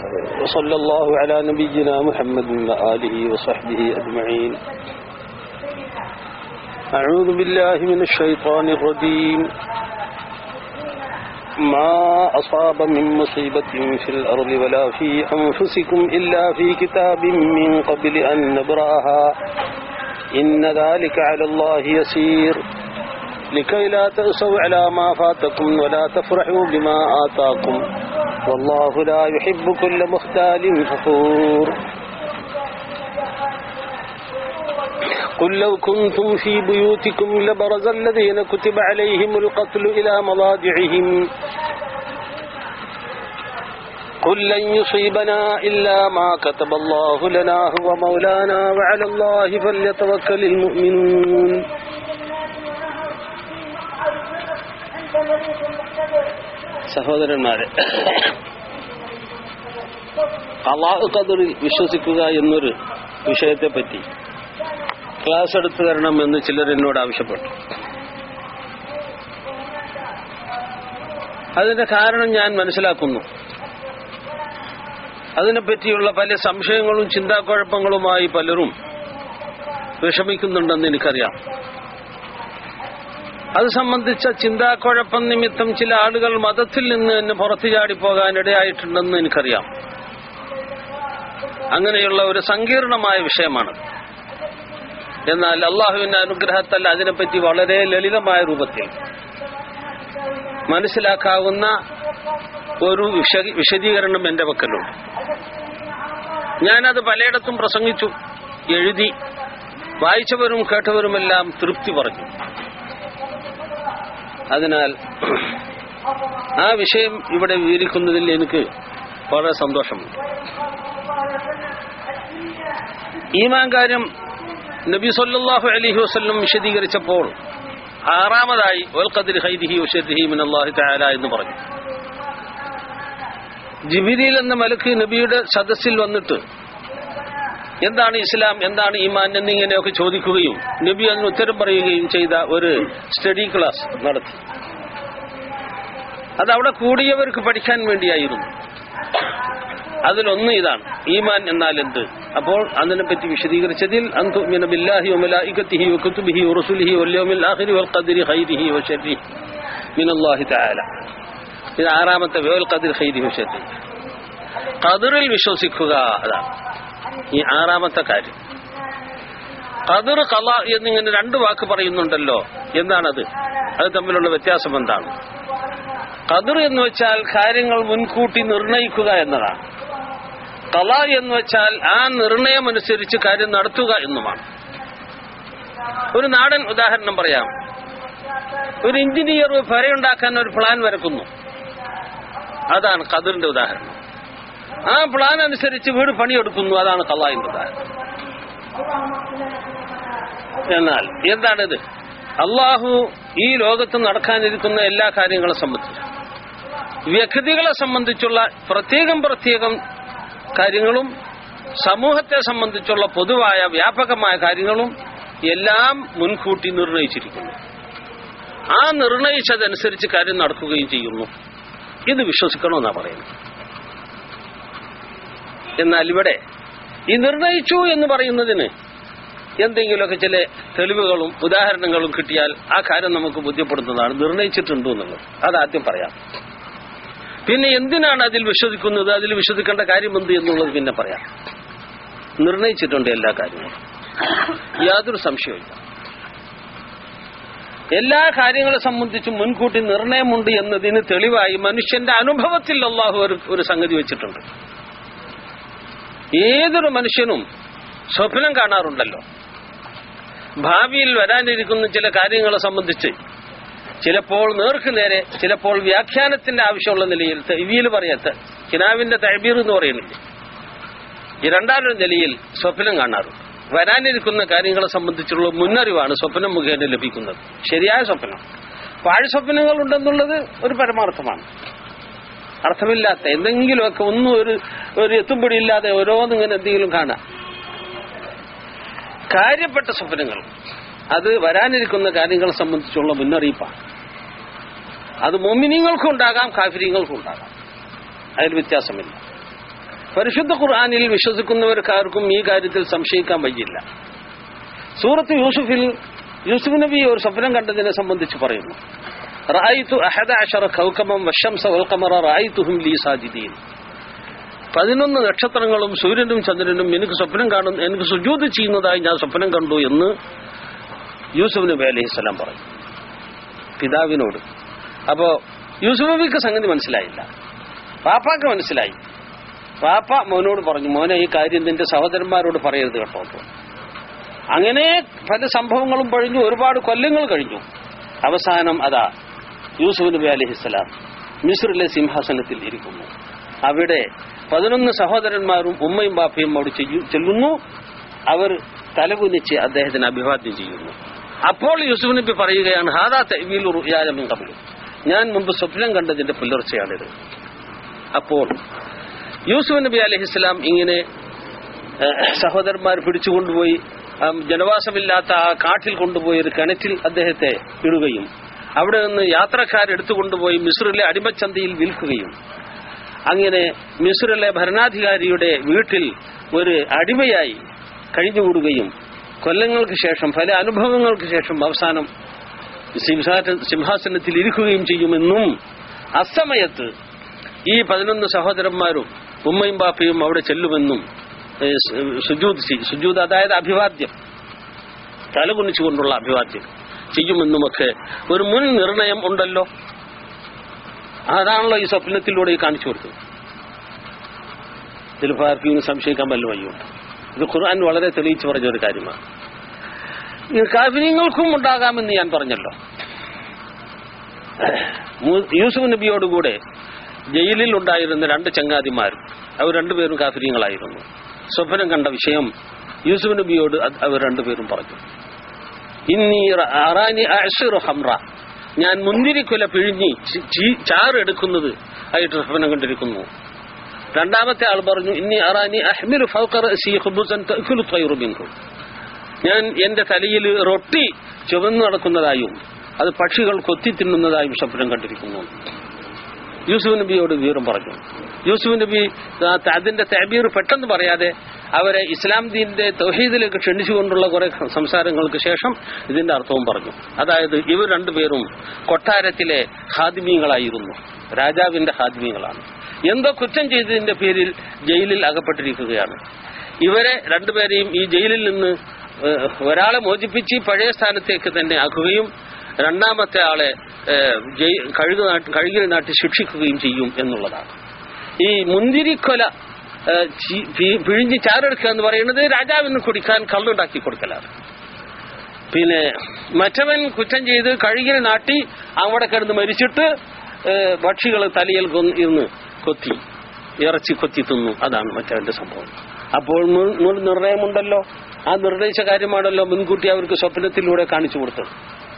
وصلى الله على نبينا محمد وآله وصحبه أجمعين أعوذ بالله من الشيطان الرجيم ما أصاب من مصيبة في الأرض ولا في أنفسكم إلا في كتاب من قبل أن نبرأها إن ذلك على الله يسير لكي لا تأسوا على ما فاتكم ولا تفرحوا بما آتاكم والله لا يحب كل مختال فخور قل لو كنتم في بيوتكم لبرز الذين كتب عليهم القتل إلى مضاجعهم قل لن يصيبنا إلا ما كتب الله لنا هو مولانا وعلى الله فليتوكل المؤمنون സഹോദരന്മാരെ അള്ളാഹു ഖദറിൽ വിശ്വസിക്കുക എന്നൊരു വിഷയത്തെപ്പറ്റി ക്ലാസ് എടുത്തു തരണം എന്ന് ചിലർ എന്നോട് ആവശ്യപ്പെട്ടു അതിന്റെ കാരണം ഞാൻ മനസ്സിലാക്കുന്നു അതിനെപ്പറ്റിയുള്ള പല സംശയങ്ങളും ചിന്താക്കുഴപ്പങ്ങളുമായി പലരും വിഷമിക്കുന്നുണ്ടെന്ന് എനിക്കറിയാം അത് സംബന്ധിച്ച ചിന്താക്കുഴപ്പം നിമിത്തം ചില ആളുകൾ മതത്തിൽ നിന്ന് തന്നെ പുറത്തു ചാടിപ്പോകാൻ ഇടയായിട്ടുണ്ടെന്ന് എനിക്കറിയാം അങ്ങനെയുള്ള ഒരു സങ്കീർണമായ വിഷയമാണ് എന്നാൽ അള്ളാഹുവിന്റെ അനുഗ്രഹത്താൽ അതിനെപ്പറ്റി വളരെ ലളിതമായ രൂപത്തിൽ മനസ്സിലാക്കാവുന്ന ഒരു വിശ- വിശദീകരണം എന്റെ പക്കലുണ്ട് ഞാനത് പലയിടത്തും പ്രസംഗിച്ചു എഴുതി വായിച്ചവരും കേട്ടവരുമെല്ലാം തൃപ്തി പറഞ്ഞു അതിനാൽ ആ വിഷയം ഇവിടെ വിവരിക്കുന്നതിൽ എനിക്ക് വളരെ സന്തോഷമുണ്ട് ഈമാൻ കാര്യം നബി സല്ലല്ലാഹു അലൈഹി വസല്ലം വിശദീകരിച്ചപ്പോൾ ആറാമതായി വൽ ഖദ്രി ഖൈരിഹി വശർരിഹി മിൻ അല്ലാഹി തആല എന്ന് പറഞ്ഞു ജിബിരിൽ എന്ന മലക്ക് നബിയുടെ സദസ്സിൽ വന്നിട്ട് എന്താണ് ഇസ്ലാം എന്താണ് ഈമാൻ എന്നിങ്ങനെയൊക്കെ ചോദിക്കുകയും നബി അതിന് ഉത്തരം പറയുകയും ചെയ്ത ഒരു സ്റ്റഡി ക്ലാസ് നടത്തി അത് അവിടെ കൂടിയവർക്ക് പഠിക്കാൻ വേണ്ടിയായിരുന്നു അതിലൊന്ന് ഇതാണ് ഈമാൻ എന്നാൽ എന്ത് അപ്പോൾ അതിനെപ്പറ്റി വിശദീകരിച്ചതിൽ അന്തുമിന ബില്ലാഹി വമലായികത്തിഹി വകുതുബിഹി വറസുലിഹി വല്യൗമിൽ ആഖിരി വൽ ഖദ്രി ഖൈരിഹി വശർരിഹി മിനല്ലാഹി തആല ഇത് ആറാമത്തെ വൽ ഖദ്രി ഖൈരിഹി വശർരിഹി ഖദറിൽ വിശ്വസിക്കുക അതാണ് ഈ ആറാമത്തെ കാര്യം ഖദർ ഖല എന്നിങ്ങനെ രണ്ട് വാക്ക് പറയുന്നുണ്ടല്ലോ എന്താണത് അത് തമ്മിലുള്ള വ്യത്യാസം എന്താണ് ഖദർ എന്ന് വെച്ചാൽ കാര്യങ്ങൾ മുൻകൂട്ടി നിർണയിക്കുക എന്നതാണ് ഖല എന്ന് വെച്ചാൽ ആ നിർണയം അനുസരിച്ച് കാര്യം നടത്തുക എന്നുമാണ് ഒരു നാടൻ ഉദാഹരണം പറയാം ഒരു എഞ്ചിനീയർ പെരയുണ്ടാക്കാൻ ഒരു പ്ലാൻ വരക്കുന്നു അതാണ് ഖദറിന്റെ ഉദാഹരണം ആ പ്ലാൻ അനുസരിച്ച് വീട് പണിയെടുക്കുന്നു അതാണ് കള്ളാഹിന്റെ ഉദാഹരണം എന്നാൽ എന്താണിത് അള്ളാഹു ഈ ലോകത്ത് നടക്കാനിരിക്കുന്ന എല്ലാ കാര്യങ്ങളെ സംബന്ധിച്ച് വ്യക്തികളെ സംബന്ധിച്ചുള്ള പ്രത്യേകം പ്രത്യേകം കാര്യങ്ങളും സമൂഹത്തെ സംബന്ധിച്ചുള്ള പൊതുവായ വ്യാപകമായ കാര്യങ്ങളും എല്ലാം മുൻകൂട്ടി നിർണയിച്ചിരിക്കുന്നു ആ നിർണയിച്ചതനുസരിച്ച് കാര്യം നടക്കുകയും ചെയ്യുന്നു ഇത് വിശ്വസിക്കണമെന്നാണ് പറയുന്നത് എന്നാൽ ഇവിടെ ഈ നിർണയിച്ചു എന്ന് പറയുന്നതിന് എന്തെങ്കിലുമൊക്കെ ചില തെളിവുകളും ഉദാഹരണങ്ങളും കിട്ടിയാൽ ആ കാര്യം നമുക്ക് ബോധ്യപ്പെടുന്നതാണ് നിർണയിച്ചിട്ടുണ്ട് എന്നുള്ളത് അതാദ്യം പറയാം പിന്നെ എന്തിനാണ് അതിൽ വിശ്വസിക്കുന്നത് അതിൽ വിശ്വസിക്കേണ്ട കാര്യം എന്ത് എന്നുള്ളത് പിന്നെ പറയാം നിർണയിച്ചിട്ടുണ്ട് എല്ലാ കാര്യങ്ങളും യാതൊരു സംശയമില്ല എല്ലാ കാര്യങ്ങളെ സംബന്ധിച്ചും മുൻകൂട്ടി നിർണയമുണ്ട് എന്നതിന് തെളിവായി മനുഷ്യന്റെ അനുഭവത്തിൽ അള്ളാഹു ഒരു ഒരു സംഗതി വെച്ചിട്ടുണ്ട് ഏതൊരു മനുഷ്യനും സ്വപ്നം കാണാറുണ്ടല്ലോ ഭാവിയിൽ വരാനിരിക്കുന്ന ചില കാര്യങ്ങളെ സംബന്ധിച്ച് ചിലപ്പോൾ നേർക്ക് നേരെ ചിലപ്പോൾ വ്യാഖ്യാനത്തിന്റെ ആവശ്യമുള്ള നിലയിൽ തെവിയിൽ പറയാത്ത കിനാവിന്റെ തഴബീർ എന്ന് പറയുന്നില്ല ഈ രണ്ടാമൊരു നിലയിൽ സ്വപ്നം കാണാറുണ്ട് വരാനിരിക്കുന്ന കാര്യങ്ങളെ സംബന്ധിച്ചുള്ള മുന്നറിവാണ് സ്വപ്നം മുഖേന ലഭിക്കുന്നത് ശരിയായ സ്വപ്നം പാഴ് സ്വപ്നങ്ങൾ ഉണ്ടെന്നുള്ളത് ഒരു പരമാർത്ഥമാണ് അർത്ഥമില്ലാത്ത എന്തെങ്കിലുമൊക്കെ ഒന്നും ഒരു ഒരു എത്തുംപിടിയില്ലാതെ ഓരോന്നിങ്ങനെ എന്തെങ്കിലും കാണാം കാര്യപ്പെട്ട സ്വപ്നങ്ങൾ അത് വരാനിരിക്കുന്ന കാര്യങ്ങളെ സംബന്ധിച്ചുള്ള മുന്നറിയിപ്പാണ് അത് മോമിനിങ്ങൾക്കും ഉണ്ടാകാം കാഫിര്യങ്ങൾക്കും ഉണ്ടാകാം അതിൽ വ്യത്യാസമില്ല പരിശുദ്ധ ഖുർആാനിൽ വിശ്വസിക്കുന്നവർക്കാർക്കും ഈ കാര്യത്തിൽ സംശയിക്കാൻ വയ്യില്ല സൂറത്ത് യൂസുഫിൽ യൂസുഫ് നബി ഒരു സ്വപ്നം കണ്ടതിനെ സംബന്ധിച്ച് പറയുന്നു റായിത്തു അഹദ അഷറ കൗക്കമം വശംസ വൽക്കമറ റായിത്തുഹും ലീ സാജിദീൻ പതിനൊന്ന് നക്ഷത്രങ്ങളും സൂര്യനും ചന്ദ്രനും എനിക്ക് സ്വപ്നം കാണുന്നു എനിക്ക് സുജൂത് ചെയ്യുന്നതായി ഞാൻ സ്വപ്നം കണ്ടു എന്ന് യൂസുഫ് നബി അലൈഹി സ്വലാം പറഞ്ഞു പിതാവിനോട് അപ്പോ യൂസുഫ് നബിക്ക് സംഗതി മനസ്സിലായില്ല പാപ്പാക്ക് മനസ്സിലായി പാപ്പ മോനോട് പറഞ്ഞു മോനെ ഈ കാര്യം നിന്റെ സഹോദരന്മാരോട് പറയരുത് കേട്ടോ അപ്പോൾ അങ്ങനെ പല സംഭവങ്ങളും കഴിഞ്ഞു ഒരുപാട് കൊല്ലങ്ങൾ കഴിഞ്ഞു അവസാനം അതാ യൂസുഫ് നബി അലഹിസ്സലാം മിസ്രിലെ സിംഹാസനത്തിൽ ഇരിക്കുന്നു അവിടെ പതിനൊന്ന് സഹോദരന്മാരും ഉമ്മയും ബാപ്പയും അവിടെ ചെയ്യു- ചെല്ലുന്നു അവർ തലകുനിച്ച് അദ്ദേഹത്തിന് അഭിവാദ്യം ചെയ്യുന്നു അപ്പോൾ യൂസുഫ് നബി പറയുകയാണ് ഹാദാ തൈവീൽ റുയാലമിൻ കബിലും ഞാൻ മുമ്പ് സ്വപ്നം കണ്ടതിന്റെ പുലർച്ചയാണിത് അപ്പോൾ യൂസുഫ് നബി അലഹിസ്ലാം ഇങ്ങനെ ഏഹ്, സഹോദരന്മാർ പിടിച്ചുകൊണ്ടുപോയി ആ ജനവാസമില്ലാത്ത ആ കാട്ടിൽ കൊണ്ടുപോയി ഒരു കിണറ്റിൽ അദ്ദേഹത്തെ ഇടുകയും അവിടെ നിന്ന് യാത്രക്കാരെടുത്തുകൊണ്ടുപോയി മിസ്രിലെ അടിമച്ചന്തയിൽ വിൽക്കുകയും അങ്ങനെ മിസ്രിലെ ഭരണാധികാരിയുടെ വീട്ടിൽ ഒരു അടിമയായി കഴിഞ്ഞുകൂടുകയും കൊല്ലങ്ങൾക്ക് ശേഷം പല അനുഭവങ്ങൾക്ക് ശേഷം അവസാനം സിംഹാസന- സിംഹാസനത്തിൽ ഇരിക്കുകയും ചെയ്യുമെന്നും അസമയത്ത് ഈ പതിനൊന്ന് സഹോദരന്മാരും ഉമ്മയും ബാപ്പയും അവിടെ ചെല്ലുമെന്നും ഏ, സു- സുജൂദ് ചെയ്- സുജൂദ് അതായത് അഭിവാദ്യം തലകുനിച്ചുകൊണ്ടുള്ള അഭിവാദ്യം ചെയ്യുമെന്നുമൊക്കെ ഒരു മുൻ നിർണയം ഉണ്ടല്ലോ അതാണല്ലോ ഈ സ്വപ്നത്തിലൂടെ ഈ കാണിച്ചു കൊടുത്തത് ചിലപ്പോൾ ആർക്കും ഇനി സംശയിക്കാൻ വല്ല വഴിയുണ്ട് ഇത് ഖുർആൻ വളരെ തെളിയിച്ചു പറഞ്ഞ ഒരു കാര്യമാണ് ഇത് കാഫിര്യങ്ങൾക്കും ഉണ്ടാകാമെന്ന് ഞാൻ പറഞ്ഞല്ലോ മൂ- യൂസുഫ് നബിയോടുകൂടെ ജയിലിൽ ഉണ്ടായിരുന്ന രണ്ട് ചങ്ങാതിമാർ അവർ രണ്ടുപേരും കാഫിര്യങ്ങളായിരുന്നു സ്വപ്നം കണ്ട വിഷയം യൂസുഫ് നബിയോട് അത് അവർ രണ്ടുപേരും പറഞ്ഞു ഇന്നി റ- അറാനി അഅ്സിറു ഹംറ ഞാൻ മുന്തിരിക്കുല പിഴിഞ്ഞി ചി- ചി- ചാറെടുക്കുന്നത് ആയിട്ട് സ്വപ്നം കണ്ടിരിക്കുന്നു രണ്ടാമത്തെ ആൾ പറഞ്ഞു ഇന്നി അറാനി അഹ്മിലു ഫൗഖ റഅസി ഖുബുസൻ തഅകുലു ത്വയ്റു മിൻഹു ഞാൻ എന്റെ തലയിൽ റൊട്ടി ചുവന്നു നടക്കുന്നതായും അത് പക്ഷികൾ കൊത്തി തിന്നുന്നതായും സ്വപ്നം കണ്ടിരിക്കുന്നു യൂസുഫ് നബിയോട് വിവരം പറഞ്ഞു യൂസുഫ് നബി ആ ത- അതിന്റെ തബീർ പെട്ടെന്ന് പറയാതെ അവരെ ഇസ്ലാം ദീന്റെ തൗഹീദിലേക്ക് ക്ഷണിച്ചുകൊണ്ടുള്ള കുറെ സംസാരങ്ങൾക്ക് ശേഷം ഇതിന്റെ അർത്ഥവും പറഞ്ഞു അതായത് ഇവർ രണ്ടുപേരും കൊട്ടാരത്തിലെ ഹാദിമീങ്ങളായിരുന്നു രാജാവിന്റെ ഹാദിമീങ്ങളാണ് എന്തോ കുറ്റം ചെയ്തതിന്റെ പേരിൽ ജയിലിൽ അകപ്പെട്ടിരിക്കുകയാണ് ഇവരെ രണ്ടുപേരെയും ഈ ജയിലിൽ നിന്ന് ഏഹ്, ഒരാളെ മോചിപ്പിച്ച് പഴയ സ്ഥാനത്തേക്ക് തന്നെ ആക്കുകയും രണ്ടാമത്തെ ആളെ ഏഹ്, ജയി- കഴുകു നാട്ടി കഴുകിൽ നാട്ടി ശിക്ഷിക്കുകയും ചെയ്യും എന്നുള്ളതാണ് ഈ മുന്തിരിക്കൊല ഏഹ്, ചി- പി- പിഴിഞ്ഞ് ചാരെടുക്കുക എന്ന് പറയുന്നത് രാജാവിന് കുടിക്കാൻ കള്ളുണ്ടാക്കി കൊടുക്കലാണ് പിന്നെ മറ്റവൻ കുറ്റം ചെയ്ത് കഴുകിൽ നാട്ടി അവിടെ കിടന്ന് മരിച്ചിട്ട് പക്ഷികൾ തലയിൽ കൊന്ന് ഇരുന്ന് കൊത്തി ഇറച്ചി കൊത്തി തിന്നു അതാണ് മറ്റവന്റെ സംഭവം അപ്പോൾ മുൻ- മുൻ നിർണയമുണ്ടല്ലോ ആ നിർണയിച്ച കാര്യമാണല്ലോ മുൻകൂട്ടി അവർക്ക് സ്വപ്നത്തിലൂടെ കാണിച്ചു കൊടുത്തത്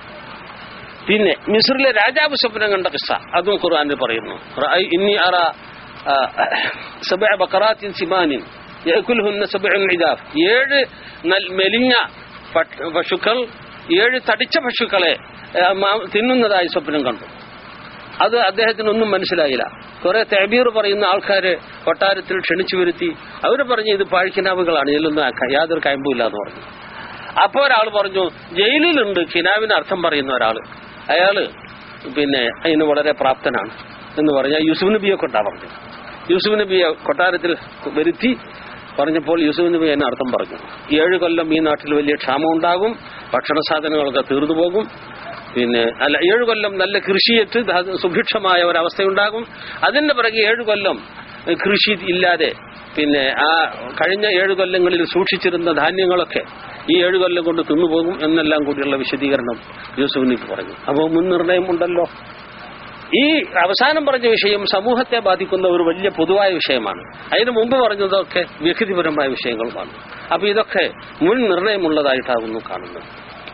പിന്നെ മിസ്രിലെ രാജാവ് സ്വപ്നം കണ്ട കിസ്സ അതും ഖുർആനിൽ പറയുന്നു റഅയ് ഇന്നി അറ ആ, സബഅ ബഖറാത്തിൻ സിമാനിൻ യഅകുലുഹുന്ന സബഉൻ ഇദാഫ് ഏഴ് നൽ- മെലിഞ്ഞ പട്ട്- പശുക്കൾ ഏഴ് തടിച്ച പശുക്കളെ ആ, മാ- തിന്നുന്നതായി സ്വപ്നം കണ്ടു അത് അദ്ദേഹത്തിനൊന്നും മനസ്സിലായില്ല കുറെ തെബീർ പറയുന്ന ആൾക്കാരെ കൊട്ടാരത്തിൽ ക്ഷണിച്ചു വരുത്തി അവർ പറഞ്ഞു ഇത് പാഴ്ക്കിനാവുകളാണ് ഇതിലൊന്നും ആ- യാതൊരു കയമ്പുമില്ല എന്ന് പറഞ്ഞു അപ്പൊ ഒരാൾ പറഞ്ഞു ജയിലിലുണ്ട് കിനാവിന് അർത്ഥം പറയുന്ന ഒരാള് അയാള് പിന്നെ അതിന് വളരെ പ്രാപ്തനാണ് എന്ന് പറഞ്ഞാൽ യൂസുഫ് നബിയെ കൊണ്ടാ പറഞ്ഞു യൂസുഫ് നബിയെ കൊട്ടാരത്തിൽ വരുത്തി പറഞ്ഞപ്പോൾ യൂസുഫ് നബി എന്നെ അർത്ഥം പറഞ്ഞു ഏഴ് കൊല്ലം ഈ നാട്ടിൽ വലിയ ക്ഷാമം ഉണ്ടാകും ഭക്ഷണ സാധനങ്ങളൊക്കെ തീർന്നു പോകും പിന്നെ അല്ല ഏഴ് കൊല്ലം നല്ല കൃഷിയേറ്റ് ധ- സുഭിക്ഷമായ ഒരവസ്ഥയുണ്ടാകും അതിന്റെ പിറകെ ഏഴ് കൊല്ലം ഏഹ്, കൃഷി ഇല്ലാതെ പിന്നെ ആ കഴിഞ്ഞ ഏഴ് കൊല്ലങ്ങളിൽ സൂക്ഷിച്ചിരുന്ന ധാന്യങ്ങളൊക്കെ ഈ ഏഴ് കൊല്ലം കൊണ്ട് തിന്നുപോകും എന്നെല്ലാം കൂടിയുള്ള വിശദീകരണം യൂസുഫ് നബി പറഞ്ഞു അപ്പോൾ മുൻ നിർണയം ഉണ്ടല്ലോ ഈ അവസാനം പറഞ്ഞ വിഷയം സമൂഹത്തെ ബാധിക്കുന്ന ഒരു വലിയ പൊതുവായ വിഷയമാണ് അതിനു മുമ്പ് പറഞ്ഞതൊക്കെ വ്യക്തിപരമായ വിഷയങ്ങളുമാണ് അപ്പൊ ഇതൊക്കെ മുൻ നിർണയമുള്ളതായിട്ടാകുന്നു കാണുന്നത്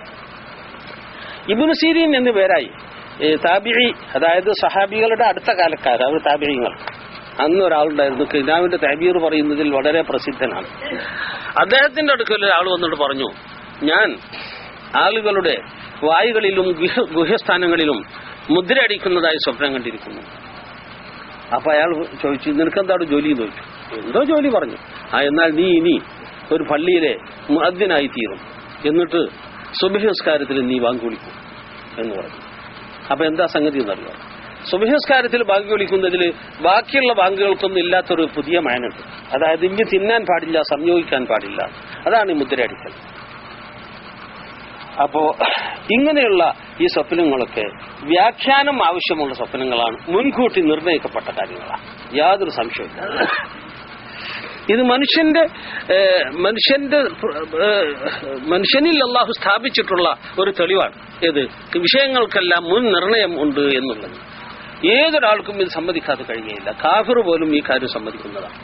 ഇബുന് സീരീൻ എന്ന് പേരായി ഈ താബിഴി അതായത് സഹാബികളുടെ അടുത്ത കാലക്കാർ അവർ താബിഴിങ്ങൾ അന്ന് ഒരാളുണ്ടായിരുന്നു കിനാവിന്റെ താബീർ പറയുന്നതിൽ വളരെ പ്രസിദ്ധനാണ് അദ്ദേഹത്തിന്റെ അടുക്കൽ ഒരാൾ വന്നിട്ട് പറഞ്ഞു ഞാൻ ആളുകളുടെ വായുകളിലും ഗുഹ ഗുഹ്യസ്ഥാനങ്ങളിലും മുദ്ര അടിക്കുന്നതായി സ്വപ്നം കണ്ടിരിക്കുന്നു അപ്പൊ അയാൾ ചോദിച്ചു നിനക്ക് എന്താണ് ജോലി എന്ന് ചോദിച്ചു എന്തോ ജോലി പറഞ്ഞു ആ എന്നാൽ നീ ഇനി ഒരു പള്ളിയിലെ മുഅദ്ദിനായി തീരും എന്നിട്ട് സുബഹിസ്കാരത്തിൽ നീ ബാങ്ക് വിളിക്കും എന്ന് പറഞ്ഞു അപ്പൊ എന്താ സംഗതി എന്നറിയോ സുബഹിസ്കാരത്തിൽ ബാങ്ക് വിളിക്കുന്നതിൽ ബാക്കിയുള്ള ബാങ്കുകൾക്കൊന്നും ഇല്ലാത്തൊരു പുതിയ മാനുണ്ട് അതായത് ഇനി തിന്നാൻ പാടില്ല സംയോഗിക്കാൻ പാടില്ല അതാണ് ഈ മുദ്രയടിക്കൽ അപ്പോ ഇങ്ങനെയുള്ള ഈ സ്വപ്നങ്ങളൊക്കെ വ്യാഖ്യാനം ആവശ്യമുള്ള സ്വപ്നങ്ങളാണ് മുൻകൂട്ടി നിർണയിക്കപ്പെട്ട കാര്യങ്ങളാണ് യാതൊരു സംശയമില്ല ഇത് മനുഷ്യന്റെ ഏഹ്, മനുഷ്യന്റെ ഏഹ്, മനുഷ്യനിൽ അള്ളാഹു സ്ഥാപിച്ചിട്ടുള്ള ഒരു തെളിവാണ് ഏത് വിഷയങ്ങൾക്കെല്ലാം മുൻ നിർണയം ഉണ്ട് എന്നുള്ളത് ഏതൊരാൾക്കും ഇത് സമ്മതിക്കാതെ കഴിയുകയില്ല കാഫിർ പോലും ഈ കാര്യം സമ്മതിക്കുന്നതാണ്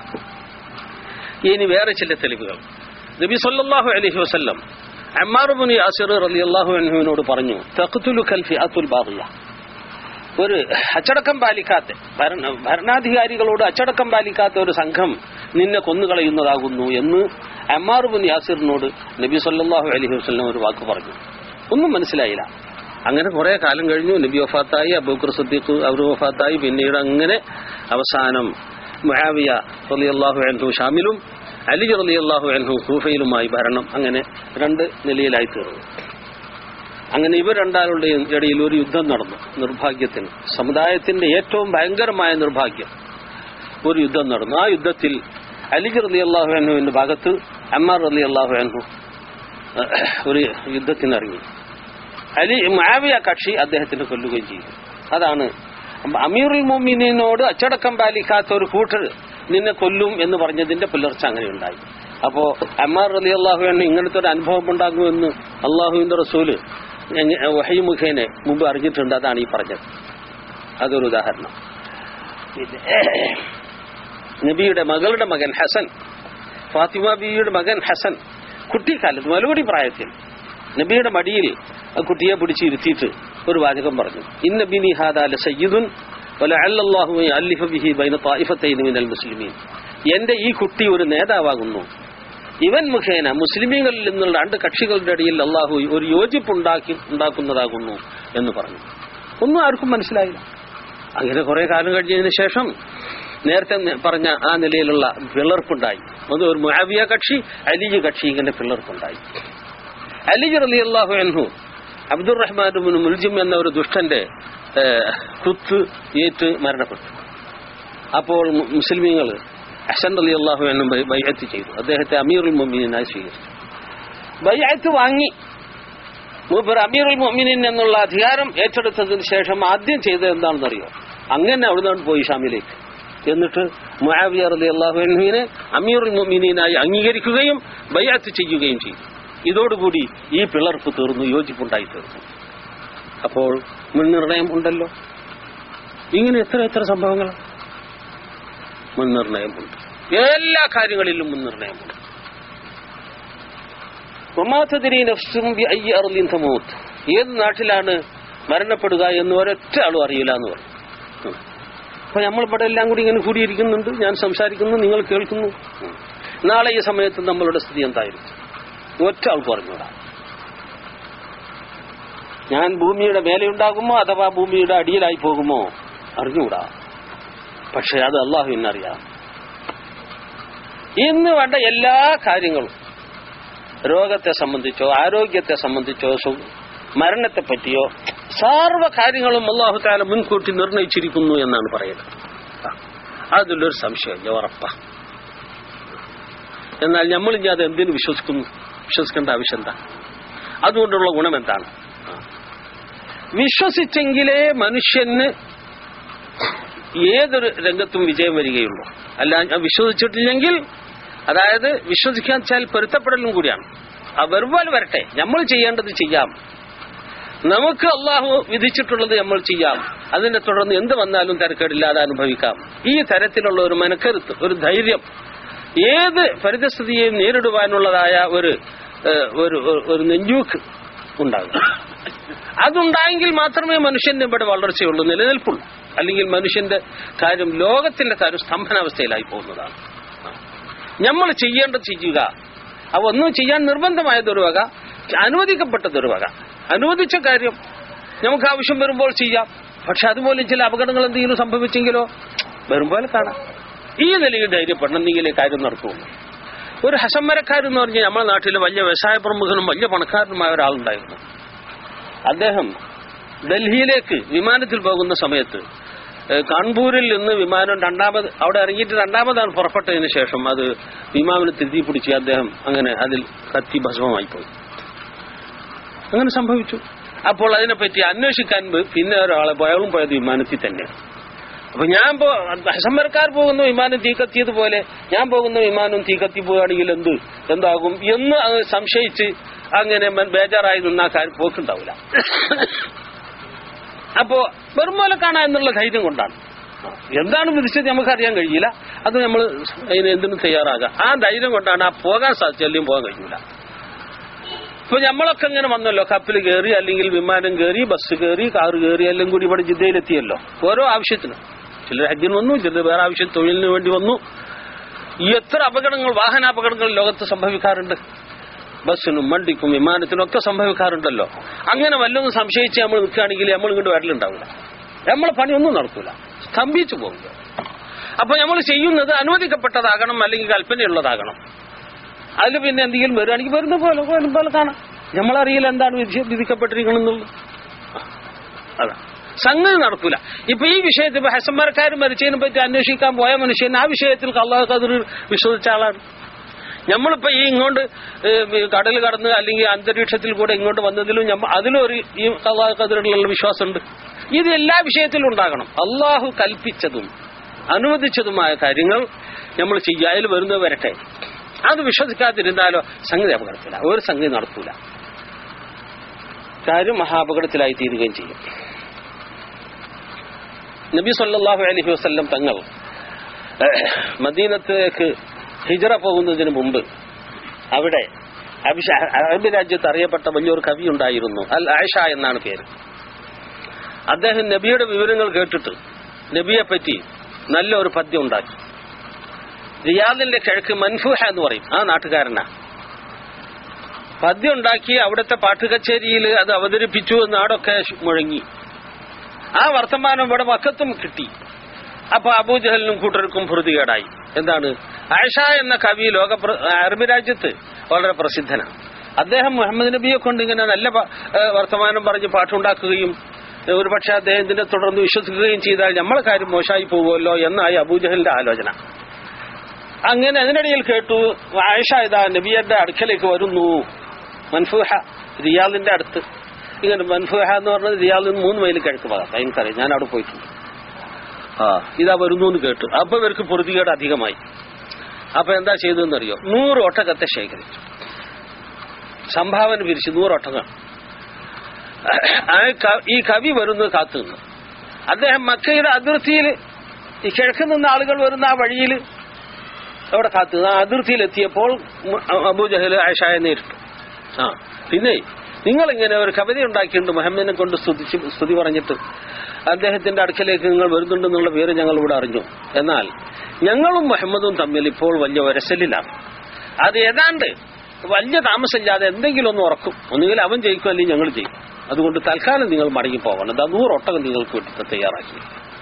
ഇനി വേറെ ചില തെളിവുകൾ നബി സല്ലല്ലാഹു അലൈഹി വസല്ലം അമ്മാറുബുൻ യാസിർ റളിയല്ലാഹു അൻഹുവിനോട് പറഞ്ഞു തഖ്തുലു കൽ ഫിഅത്തുൽ ബാഗിയ ഒരു അച്ചടക്കം പാലിക്കാത്ത ഭരണ ഭരണാധികാരികളോട് അച്ചടക്കം പാലിക്കാത്ത ഒരു സംഘം നിന്നെ കൊന്നുകളയുന്നതാകുന്നു എന്ന് അമ്മാറുബുൻ യാസിറിനോട് നബി സല്ലല്ലാഹു അലൈഹി വസല്ലം ഒരു വാക്ക് പറഞ്ഞു ഒന്നും മനസ്സിലായില്ല അങ്ങനെ കുറെ കാലം കഴിഞ്ഞു നബി വഫാത്തായി അബൂക്കർ സദ്ദീഖ് അവർ വഫാത്തായി പിന്നീട് അങ്ങനെ അവസാനം മുആവിയ റളിയല്ലാഹു അൻഹു ഷാമിലും അലി റളിയല്ലാഹു അൻഹു കൂഫയിലുമായി ഭരണം അങ്ങനെ രണ്ട് നിലയിലായി തീർന്നു അങ്ങനെ ഇവർ രണ്ടാളുടെയും ഇടയിൽ ഒരു യുദ്ധം നടന്നു നിർഭാഗ്യത്തിന് സമുദായത്തിന്റെ ഏറ്റവും ഭയങ്കരമായ നിർഭാഗ്യം ഒരു യുദ്ധം നടന്നു ആ യുദ്ധത്തിൽ അലി റലി അള്ളാഹു അൻഹുവിന്റെ ഭാഗത്ത് അമ്മാർ റലി അള്ളാഹു അൻഹു ഒരു യുദ്ധത്തിനിറങ്ങി അലി മാവിയ കക്ഷി അദ്ദേഹത്തിന് കൊല്ലുകയും ചെയ്തു അതാണ് അമീറുൽ മോമിനോട് അച്ചടക്കം പാലിക്കാത്ത ഒരു കൂട്ടർ നിന്നെ കൊല്ലും എന്ന് പറഞ്ഞതിന്റെ പുലർച്ചെ അങ്ങനെ ഉണ്ടായി അപ്പോ അമ്മാർ റലി അള്ളാഹു അൻഹു ഇങ്ങനത്തെ ഒരു അനുഭവം ഉണ്ടാകുമെന്ന് അള്ളാഹുവിന്റെ റസൂല് ഞങ്ങ- വഹയി മുഖേന മുമ്പ് അറിഞ്ഞിട്ടുണ്ട് അതാണ് ഈ പറഞ്ഞത് അതൊരു ഉദാഹരണം പിന്നെ നബിയുടെ മകളുടെ മകൻ ഹസൻ ഫാത്തിമ ബിയുടെ മകൻ ഹസൻ കുട്ടിക്കാലത്ത് മലുപടി പ്രായത്തിൽ നബിയുടെ മടിയിൽ ആ കുട്ടിയെ പിടിച്ചിരുത്തിയിട്ട് ഒരു വാചകം പറഞ്ഞു ഇന്ന ബിനി ഹാദാല സയ്യിദുൻ വലഅല്ലല്ലാഹു അല്ലിഫ ബിഹി ബൈന തായിഫത്തൈന മിനൽ മുസ്ലിമീൻ എന്റെ ഈ കുട്ടി ഒരു നേതാവാകുന്നു ഇവൻ മുഖേന മുസ്ലിമീങ്ങളിൽ നിന്നുള്ള രണ്ട് കക്ഷികളുടെ ഇടയിൽ അള്ളാഹു ഒരു യോജിപ്പുണ്ടാക്കി ഉണ്ടാക്കുന്നതാകുന്നു എന്ന് പറഞ്ഞു ഒന്നും ആർക്കും മനസ്സിലായില്ല അങ്ങനെ കുറെ കാലം കഴിഞ്ഞതിന് ശേഷം നേരത്തെ നെ- പറഞ്ഞ ആ നിലയിലുള്ള പിളർപ്പുണ്ടായി അത് ഒരു മുആവിയ കക്ഷി അലിജ് കക്ഷി ഇങ്ങനെ പിളർപ്പുണ്ടായി അലിജ് റലി അള്ളാഹു അൻഹു അബ്ദുറഹ്മാൻ ബിൻ മുൽജിം എന്ന ഒരു ദുഷ്ടന്റെ ഏഹ്, കുത്ത് ഏറ്റ് മരണപ്പെട്ടു അപ്പോൾ മു- മുസ്ലിമീങ്ങൾ ഹസൻ അലി അള്ളാഹു എന്നും ബൈഅത്ത് ചെയ്തു അദ്ദേഹത്തെ അമീറുൽ മൊമീനായി സ്വീകരിച്ചു ബൈഅത്ത് വാങ്ങി മൂപ്പർ അമീറുൽ മൊമീനിൻ എന്നുള്ള അധികാരം ഏറ്റെടുത്തതിന് ശേഷം ആദ്യം ചെയ്തത് എന്താണെന്നറിയോ അങ്ങനെ അവിടുന്ന് പോയി ഷാമിലേക്ക് എന്നിട്ട് മുആവിയ റളി അള്ളാഹു അൻഹുവിനെ അമീറുൽ മൊമീനായി അംഗീകരിക്കുകയും ബൈഅത്ത് ചെയ്യുകയും ചെയ്തു ഇതോടുകൂടി ഈ പിളർപ്പ് തീർന്നു യോജിപ്പുണ്ടായി തീർന്നു അപ്പോൾ മുൻനിർണയം ഉണ്ടല്ലോ ഇങ്ങനെ എത്ര എത്ര സംഭവങ്ങളാണ് മുൻനിർണയമുണ്ട് എല്ലാ കാര്യങ്ങളിലും മുൻനിർണയമുണ്ട് ഒമാത്തതിരി നഫ്സും ബി അയ്യ അർലിൻ തമൂത്ത് ഏത് നാട്ടിലാണ് മരണപ്പെടുക എന്ന് ഒരൊറ്റ ആളും അറിയില്ല എന്ന് പറഞ്ഞു ഉം. അപ്പൊ നമ്മൾ ഇവിടെ എല്ലാം കൂടി ഇങ്ങനെ കൂടിയിരിക്കുന്നുണ്ട് ഞാൻ സംസാരിക്കുന്നു നിങ്ങൾ കേൾക്കുന്നു ഉം. നാളെ ഈ സമയത്ത് നമ്മളുടെ സ്ഥിതി എന്തായിരിക്കും ഒറ്റ ആൾ പറഞ്ഞൂടാ ഞാൻ ഭൂമിയുടെ മേലെ ഉണ്ടാകുമോ അഥവാ ഭൂമിയുടെ അടിയിലായി പോകുമോ അറിഞ്ഞുകൂടാ പക്ഷെ അത് അള്ളാഹുവിനറിയാം ഇന്ന് വേണ്ട എല്ലാ കാര്യങ്ങളും രോഗത്തെ സംബന്ധിച്ചോ ആരോഗ്യത്തെ സംബന്ധിച്ചോ സു- മരണത്തെ പറ്റിയോ സർവ്വ കാര്യങ്ങളും അള്ളാഹു താല മുൻകൂട്ടി നിർണയിച്ചിരിക്കുന്നു എന്നാണ് പറയുന്നത് ആ, അതിലൊരു സംശയം ഉറപ്പ എന്നാൽ നമ്മൾ ഇനി അത് എന്തിനു വിശ്വസിക്കുന്നു വിശ്വസിക്കേണ്ട ആവശ്യം എന്താ അതുകൊണ്ടുള്ള ഗുണം എന്താണ് ആ. വിശ്വസിച്ചെങ്കിലേ മനുഷ്യന് ഏതൊരു രംഗത്തും വിജയം വരികയുള്ളൂ അല്ല ഞാൻ വിശ്വസിച്ചിട്ടില്ലെങ്കിൽ അതായത് വിശ്വസിക്കാൻ വെച്ചാൽ പൊരുത്തപ്പെടലും കൂടിയാണ് ആ വെറുപാൽ വരട്ടെ നമ്മൾ ചെയ്യേണ്ടത് ചെയ്യാം നമുക്ക് അള്ളാഹു വിധിച്ചിട്ടുള്ളത് നമ്മൾ ചെയ്യാം അതിനെ തുടർന്ന് എന്ത് വന്നാലും തിരക്കേടില്ലാതെ അനുഭവിക്കാം ഈ തരത്തിലുള്ള ഒരു മനക്കരുത്ത് ഒരു ധൈര്യം ഏത് പരിതസ്ഥിതിയെയും നേരിടുവാനുള്ളതായ ഒരു ഏഹ്, ഒരു ഒരു- ഒരു നെഞ്ചൂക്ക് ഉണ്ടാകും അതുണ്ടായെങ്കിൽ മാത്രമേ മനുഷ്യന്റെ ഇവിടെ വളർച്ചയുള്ളൂ നിലനിൽപ്പുള്ളൂ അല്ലെങ്കിൽ മനുഷ്യന്റെ കാര്യം ലോകത്തിന്റെ കാര്യം സ്തംഭനാവസ്ഥയിലായി പോകുന്നതാണ് നമ്മൾ ചെയ്യേണ്ടത് ചെയ്യുക അവ ഒന്നും ചെയ്യാൻ നിർബന്ധമായതൊരു വക അനുവദിക്കപ്പെട്ടതൊരു വക അനുവദിച്ച കാര്യം നമുക്ക് ആവശ്യം വരുമ്പോൾ ചെയ്യാം പക്ഷെ അതുപോലെ ചില അപകടങ്ങൾ എന്തെങ്കിലും സംഭവിച്ചെങ്കിലോ വരുമ്പോൾ കാണാം ഈ നിലയിൽ ധൈര്യപ്പെടണമെങ്കിൽ ഈ കാര്യം നടക്കുള്ളൂ ഒരു ഹസമ്മരക്കാരെന്ന് പറഞ്ഞാൽ നമ്മുടെ നാട്ടിൽ വലിയ വ്യവസായ പ്രമുഖനും വലിയ പണക്കാരനുമായ ഒരാളുണ്ടായിരുന്നു അദ്ദേഹം ഡൽഹിയിലേക്ക് വിമാനത്തിൽ പോകുന്ന സമയത്ത് ഏഹ്, കാൺപൂരിൽ നിന്ന് വിമാനം രണ്ടാമത് അവിടെ ഇറങ്ങിയിട്ട് രണ്ടാമതാണ് പുറപ്പെട്ടതിന് ശേഷം അത് വിമാനത്തിൽ തീ പിടിച്ച് അദ്ദേഹം അങ്ങനെ അതിൽ കത്തി ഭസ്മമായി പോയി അങ്ങനെ സംഭവിച്ചു അപ്പോൾ അതിനെപ്പറ്റി അന്വേഷിക്കാൻ വ- പിന്നെ ഒരാളെ പോയി. അയാളും പോയത് വിമാനത്തിൽ തന്നെയാണ് അപ്പൊ ഞാൻ പോ ഹസമരക്കാർ പോകുന്ന വിമാനം തീ കത്തിയതുപോലെ ഞാൻ പോകുന്ന വിമാനം തീ കത്തി പോവുകയാണെങ്കിൽ എന്ത് എന്താകും എന്ന് അത് സംശയിച്ച് അങ്ങനെ മൻ- ബേജാറായി നിന്നാ കാര്യം പോക്കുണ്ടാവില്ല അപ്പോ വെറും പോലെ കാണാൻ എന്നുള്ള ധൈര്യം കൊണ്ടാണ് എന്താണ് വിധിച്ചത് നമുക്കറിയാൻ കഴിയില്ല അത് നമ്മൾ അതിന് എന്തിനും തയ്യാറാകാം ആ ധൈര്യം കൊണ്ടാണ് ആ പോകാൻ സാധിച്ചത് അല്ലെങ്കിൽ പോകാൻ കഴിയില്ല ഇപ്പൊ നമ്മളൊക്കെ ഇങ്ങനെ വന്നല്ലോ കപ്പൽ കയറി അല്ലെങ്കിൽ വിമാനം കയറി ബസ് കയറി കാറ് കയറി എല്ലാം കൂടി ഇവിടെ ജിദ്ദയിലെത്തിയല്ലോ ഓരോ ആവശ്യത്തിന് ചിലർ ഹജ്ജിന് വന്നു ചിലർ വേറെ ആവശ്യം തൊഴിലിന് വേണ്ടി വന്നു ഈ എത്ര അപകടങ്ങൾ വാഹനാപകടങ്ങൾ ലോകത്ത് സംഭവിക്കാറുണ്ട് ബസ്സിനും വണ്ടിക്കും വിമാനത്തിനും ഒക്കെ സംഭവിക്കാറുണ്ടല്ലോ അങ്ങനെ വല്ലതും സംശയിച്ച് നമ്മൾ നിൽക്കുകയാണെങ്കിൽ നമ്മൾ ഇങ്ങോട്ട് വരലുണ്ടാവില്ല നമ്മളെ പണിയൊന്നും നടക്കൂല സ്തംഭിച്ചു പോകുക അപ്പൊ നമ്മൾ ചെയ്യുന്നത് അനുവദിക്കപ്പെട്ടതാകണം അല്ലെങ്കിൽ കൽപ്പനയുള്ളതാകണം അതിൽ പിന്നെ എന്തെങ്കിലും വരികയാണെങ്കിൽ വരുന്ന പോലെ വരും പോലെ കാണാം നമ്മളറിയില്ല എന്താണ് വിധി വിധിക്കപ്പെട്ടിരിക്കണമെന്നുള്ളത് അതാ സംഗതി നടക്കൂല ഇപ്പൊ ഈ വിഷയത്തിൽ ഇപ്പൊ ഹസന്മാർക്കാർ മരിച്ചതിനെ പറ്റി അന്വേഷിക്കാൻ പോയ മനുഷ്യൻ ആ വിഷയത്തിൽ കള്ളാഹ് കതിർ വിശ്വസിച്ച ആളാണ് നമ്മളിപ്പോ ഈ ഇങ്ങോട്ട് ഏഹ്, ഈ കടൽ കടന്ന് അല്ലെങ്കിൽ അന്തരീക്ഷത്തിൽ കൂടെ ഇങ്ങോട്ട് വന്നതിലും ഞമ്മ അതിലൊരു ഈ കള്ളാഹ് കതിറിലുള്ള വിശ്വാസമുണ്ട് ഇത് എല്ലാ വിഷയത്തിലും ഉണ്ടാകണം അള്ളാഹു കൽപ്പിച്ചതും അനുവദിച്ചതുമായ കാര്യങ്ങൾ നമ്മൾ ചെയ്യുക അതിൽ വരുന്നത് വരട്ടെ അത് വിശ്വസിക്കാതിരുന്നാലോ സംഗതി അപകടത്തില്ല ഒരു സംഗതി നടക്കൂല കാര്യം മഹാപകടത്തിലായി തീരുകയും ചെയ്യും നബി സല്ലല്ലാഹു അലൈഹി വസല്ലം തങ്ങൾ ഏഹ്, മദീനത്തേക്ക് ഹിജറ പോകുന്നതിന് മുമ്പ് അവിടെ അഭിഷ അറബി രാജ്യത്ത് അറിയപ്പെട്ട വലിയൊരു കവി ഉണ്ടായിരുന്നു അൽ ആയിഷ എന്നാണ് പേര് അദ്ദേഹം നബിയുടെ വിവരങ്ങൾ കേട്ടിട്ട് നബിയെ പറ്റി നല്ലൊരു പദ്യം ഉണ്ടാക്കി റിയാദിന്റെ കിഴക്ക് മൻഫൂഹ എന്ന് പറയും ആ നാട്ടുകാരനാ പദ്യം ഉണ്ടാക്കി അവിടുത്തെ പാട്ടുകച്ചേരിയിൽ അത് അവതരിപ്പിച്ചു നാടൊക്കെ മുഴങ്ങി ആ വർത്തമാനം ഇവിടെ മക്കത്തും കിട്ടി അപ്പൊ അബൂജഹലിനും കൂട്ടർക്കും ഭൃതികേടായി എന്താണ് ആയിഷ എന്ന കവി ലോക പ്ര- അറബി രാജ്യത്ത് വളരെ പ്രസിദ്ധനാണ് അദ്ദേഹം മുഹമ്മദ് നബിയെ കൊണ്ട് ഇങ്ങനെ നല്ല പ- ഏഹ് വർത്തമാനം പറഞ്ഞ് പാട്ടുണ്ടാക്കുകയും ഏഹ് ഒരുപക്ഷെ അദ്ദേഹത്തിന്റെ തുടർന്ന് വിശ്വസിക്കുകയും ചെയ്താൽ നമ്മളെ കാര്യം മോശമായി പോകുമല്ലോ എന്നായി അബൂജഹലിന്റെ ആലോചന അങ്ങനെ അതിനിടയിൽ കേട്ടു ആയിഷ ഇതാ നബിയുടെ അടുക്കലേക്ക് വരുന്നു മൻഫൂഹ റിയാദിന്റെ അടുത്ത് ഇങ്ങനെ മൻഫൂഹ എന്ന് പറഞ്ഞത് റിയാദിൽ നിന്ന് മൂന്ന് മൈൽ കിഴക്ക് ഭാഗത്ത് എനിക്കറിയാം ഞാൻ അവിടെ പോയിട്ടുണ്ട് ആ ഇതാ വരുന്നു എന്ന് കേട്ടു അപ്പൊ ഇവർക്ക് പൊറുതികേട് അധികമായി അപ്പൊ എന്താ ചെയ്തതെന്നറിയോ നൂറ് ഒട്ടകത്തെ ശേഖരിച്ചു സംഭാവന പിരിച്ച് നൂറ് ഒട്ടകം ആ ക- ഈ കവി വരുന്നത് കാത്തു നിന്നു അദ്ദേഹം മക്കയുടെ അതിർത്തിയിൽ ഈ കിഴക്ക് നിന്ന് ആളുകൾ വരുന്ന ആ വഴിയിൽ അവിടെ കാത്തു നിന്നു. ആ അതിർത്തിയിൽ എത്തിയപ്പോൾ അബൂജഹൽ ആഷായെ നേരിട്ടു ആ പിന്നെ നിങ്ങളിങ്ങനെ ഒരു കവിത ഉണ്ടാക്കിയിട്ടുണ്ട് മുഹമ്മദിനെ കൊണ്ട് സ്തുതിച്ച് സ്തുതി പറഞ്ഞിട്ട് അദ്ദേഹത്തിന്റെ അടുക്കലേക്ക് നിങ്ങൾ വരുന്നുണ്ടെന്നുള്ള പേര് ഞങ്ങൾ ഇവിടെ അറിഞ്ഞു എന്നാൽ ഞങ്ങളും മുഹമ്മദും തമ്മിൽ ഇപ്പോൾ വലിയ ഒരസലിലാണ് അത് ഏതാണ്ട് വലിയ താമസമില്ലാതെ എന്തെങ്കിലും ഒന്ന് ഉറക്കും ഒന്നുകിൽ അവൻ ജയിക്കും അല്ലെങ്കിൽ ഞങ്ങൾ ജയിക്കും അതുകൊണ്ട് തൽക്കാലം നിങ്ങൾ മടങ്ങി പോകണം എന്താ നൂറ് ഒട്ടകം നിങ്ങൾക്ക് വേണ്ടി തയ്യാറാക്കി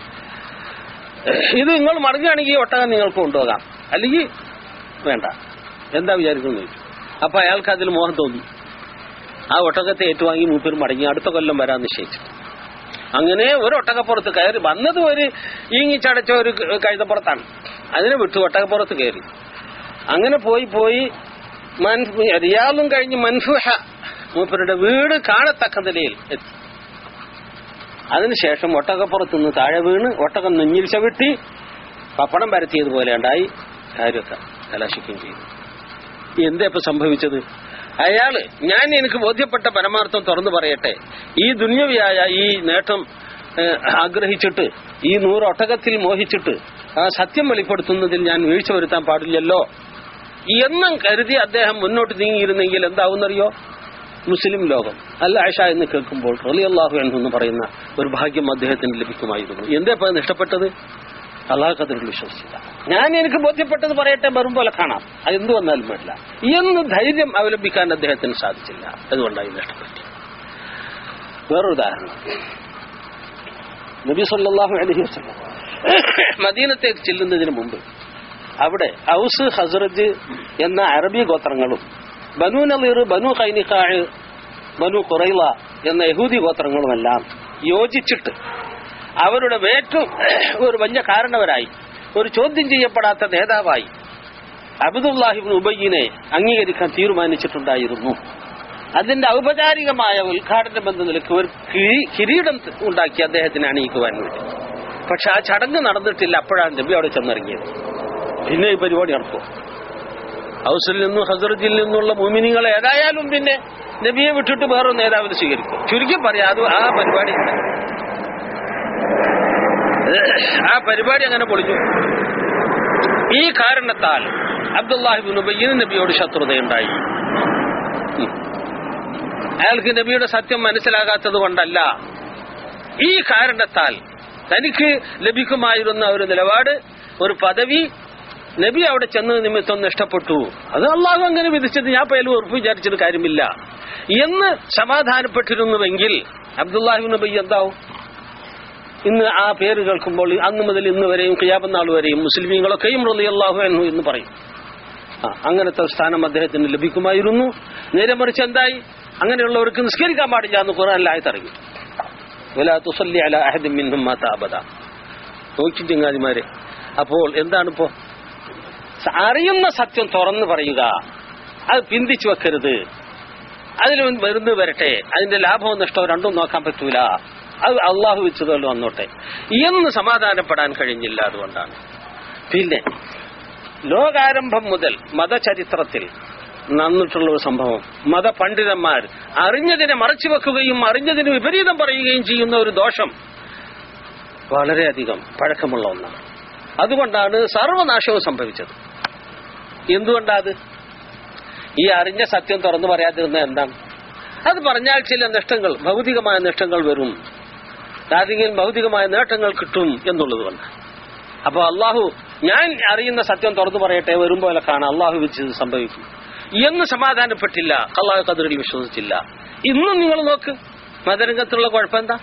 ഇത് നിങ്ങൾ മടങ്ങുകയാണെങ്കിൽ ഈ ഒട്ടകം നിങ്ങൾക്ക് കൊണ്ടുപോകാം അല്ലെങ്കിൽ വേണ്ട എന്താ വിചാരിക്കുന്നത് ചോദിച്ചു അപ്പൊ അയാൾക്ക് അതിൽ മോഹം തോന്നി ആ ഒട്ടകത്തെ ഏറ്റുവാങ്ങി മൂപ്പര് മടങ്ങി അടുത്ത കൊല്ലം വരാൻ നിശ്ചയിച്ചു അങ്ങനെ ഒരു ഒട്ടകപ്പുറത്ത് കയറി വന്നത് ഒരു ഈങ്ങിച്ചടച്ച ഒരു കഴുതപ്പുറത്താണ് അതിനെ വിട്ടു ഒട്ടകപ്പുറത്ത് കയറി അങ്ങനെ പോയി പോയി മൻ- റിയാദും കഴിഞ്ഞ് മൻഫുഹ മൂപ്പരുടെ വീട് കാണത്തക്ക നിലയിൽ എത്തി അതിനുശേഷം ഒട്ടകപ്പുറത്ത് നിന്ന് താഴെ വീണ് ഒട്ടകം നെഞ്ഞിൽ ചവിട്ടി പപ്പടം പരത്തിയതുപോലെ ഉണ്ടായി കാര്യമൊക്കെ കലാശിക്കുകയും ചെയ്തു എന്താ ഇപ്പൊ സംഭവിച്ചത് അയാള് ഞാൻ എനിക്ക് ബോധ്യപ്പെട്ട പരമാർത്ഥം തുറന്നു പറയട്ടെ ഈ ദുന്യവിയായ ഈ നേട്ടം ഏഹ്, ആഗ്രഹിച്ചിട്ട് ഈ നൂറ് ഒട്ടകത്തിൽ മോഹിച്ചിട്ട് ആ സത്യം വെളിപ്പെടുത്തുന്നതിൽ ഞാൻ വീഴ്ച വരുത്താൻ പാടില്ലല്ലോ എന്നും കരുതി അദ്ദേഹം മുന്നോട്ട് നീങ്ങിയിരുന്നെങ്കിൽ എന്താവുന്നറിയോ മുസ്ലിം ലോകം അല്ല ആയിഷ എന്ന് കേൾക്കുമ്പോൾ റലിയല്ലാഹു എന്ന് പറയുന്ന ഒരു ഭാഗ്യം അദ്ദേഹത്തിന് ലഭിക്കുമായിരുന്നു എന്താ ഇപ്പൊ നഷ്ടപ്പെട്ടത് അള്ളാഹ് കതിരിൽ വിശ്വസിച്ചില്ല ഞാൻ എനിക്ക് ബോധ്യപ്പെട്ടത് പറയട്ടെ വെറും പോലെ കാണാം അത് എന്ത് വന്നാലും വേണ്ടില്ല എന്ന് ധൈര്യം അവലംബിക്കാൻ അദ്ദേഹത്തിന് സാധിച്ചില്ല അതുകൊണ്ടായി നഷ്ടപ്പെട്ടു വേറൊരു ഉദാഹരണം നബി സല്ലല്ലാഹു അലൈഹി വസല്ലം മദീനത്തേക്ക് ചെല്ലുന്നതിന് മുമ്പ് അവിടെ ഔസ് ഹസ്രജ് എന്ന അറബി ഗോത്രങ്ങളും ബനു നളീർ ബനു കൈനിക്കാഴ് ബനു കുറൈള എന്ന യഹൂദി ഗോത്രങ്ങളുമെല്ലാം യോജിച്ചിട്ട് അവരുടെ ഏറ്റവും ഒരു വലിയ കാരണവരായി ഒരു ചോദ്യം ചെയ്യപ്പെടാത്ത നേതാവായി അബ്ദുല്ലാഹിബിൻ ഉബയ്യനെ അംഗീകരിക്കാൻ തീരുമാനിച്ചിട്ടുണ്ടായിരുന്നു അതിന്റെ ഔപചാരികമായ ഉദ്ഘാടനം എന്ന നിലയ്ക്ക് ഒരു കിഴി- കിരീടം ഉണ്ടാക്കി അദ്ദേഹത്തിന് അണിയിക്കുവാൻ വേണ്ടി പക്ഷെ ആ ചടങ്ങ് നടന്നിട്ടില്ല അപ്പോഴാണ് നബി അവിടെ ചെന്നിറങ്ങിയത് പിന്നെ ഈ പരിപാടി നടക്കും ഹൗസിൽ നിന്നും ഹസറത്തിൽ നിന്നുള്ള മുമിനികൾ ഏതായാലും പിന്നെ നബിയെ വിട്ടിട്ട് വേറൊരു നേതാവിനെ സ്വീകരിക്കും ചുരുക്കി പറയാം അത് ആ പരിപാടി ആ പരിപാടി അങ്ങനെ പൊളിഞ്ഞു ഈ കാരണത്താൽ അബ്ദുല്ലാഹിബിൻ ഉബയ്യന് നബിയോട് ശത്രുതയുണ്ടായി ഉം. അയാൾക്ക് നബിയുടെ സത്യം മനസ്സിലാകാത്തത് കൊണ്ടല്ല ഈ കാരണത്താൽ തനിക്ക് ലഭിക്കുമായിരുന്ന ഒരു നിലപാട് ഒരു പദവി നബി അവിടെ ചെന്ന നിമിത്തം നഷ്ടപ്പെട്ടു അത് അള്ളാഹു അങ്ങനെ വിധിച്ചത് ഞാൻ പയ്യലും ഉറപ്പ് വിചാരിച്ചിട്ട് കാര്യമില്ല എന്ന് സമാധാനപ്പെട്ടിരുന്നുവെങ്കിൽ അബ്ദുല്ലാഹിബിൻ നബി എന്താവും ഇന്ന് ആ പേര് കേൾക്കുമ്പോൾ അന്ന് മുതൽ ഇന്ന് വരെയും കിയാപനാൾ വരെയും മുസ്ലിമീങ്ങളൊക്കെയും റളിയല്ലാഹു അൻഹു എന്ന് പറയും ആ, അങ്ങനത്തെ ഒരു സ്ഥാനം അദ്ദേഹത്തിന് ലഭിക്കുമായിരുന്നു നേരെ മറിച്ച് എന്തായി അങ്ങനെയുള്ളവർക്ക് നിസ്കരിക്കാൻ പാടില്ല എന്ന് ഖുറാനിലായി തറങ്ങി വലാ തുസല്ലി അല അഹദിൻ മിൻഹും മാത അബദ നോക്കി ചങ്ങാതിമാരെ അപ്പോൾ എന്താണിപ്പോ സ- അറിയുന്ന സത്യം തുറന്നു പറയുക അത് പിന്തിച്ചു വെക്കരുത് അതിൽ വരുന്നത് വരട്ടെ അതിന്റെ ലാഭവും നഷ്ടവും രണ്ടും നോക്കാൻ പറ്റൂല അത് അള്ളാഹു വെച്ചതല്ലോ വന്നോട്ടെ എന്ന് സമാധാനപ്പെടാൻ കഴിഞ്ഞില്ല അതുകൊണ്ടാണ് പിന്നെ ലോകാരംഭം മുതൽ മതചരിത്രത്തിൽ നടന്നിട്ടുള്ള ഒരു സംഭവം മതപണ്ഡിതന്മാർ അറിഞ്ഞതിനെ മറച്ചു വെക്കുകയും അറിഞ്ഞതിന് വിപരീതം പറയുകയും ചെയ്യുന്ന ഒരു ദോഷം വളരെയധികം പഴക്കമുള്ള ഒന്നാണ് അതുകൊണ്ടാണ് സർവനാശവും സംഭവിച്ചത് എന്തുകൊണ്ടാ അത് ഈ അറിഞ്ഞ സത്യം തുറന്നു പറയാതിരുന്ന എന്താണ് അത് പറഞ്ഞാൽ ചില നഷ്ടങ്ങൾ ഭൗതികമായ നഷ്ടങ്ങൾ വരും ആരെങ്കിലും ഭൗതികമായ നേട്ടങ്ങൾ കിട്ടും എന്നുള്ളത് കൊണ്ട് അപ്പൊ അള്ളാഹു ഞാൻ അറിയുന്ന സത്യം തുറന്നു പറയട്ടെ വരുമ്പോലെ കാണാം അള്ളാഹു വെച്ച് ഇത് സംഭവിക്കും എന്ന് സമാധാനപ്പെട്ടില്ല അള്ളാഹു കതിറിൽ വിശ്വസിച്ചില്ല ഇന്നും നിങ്ങൾ നോക്ക് മതരംഗത്തുള്ള കുഴപ്പം എന്താ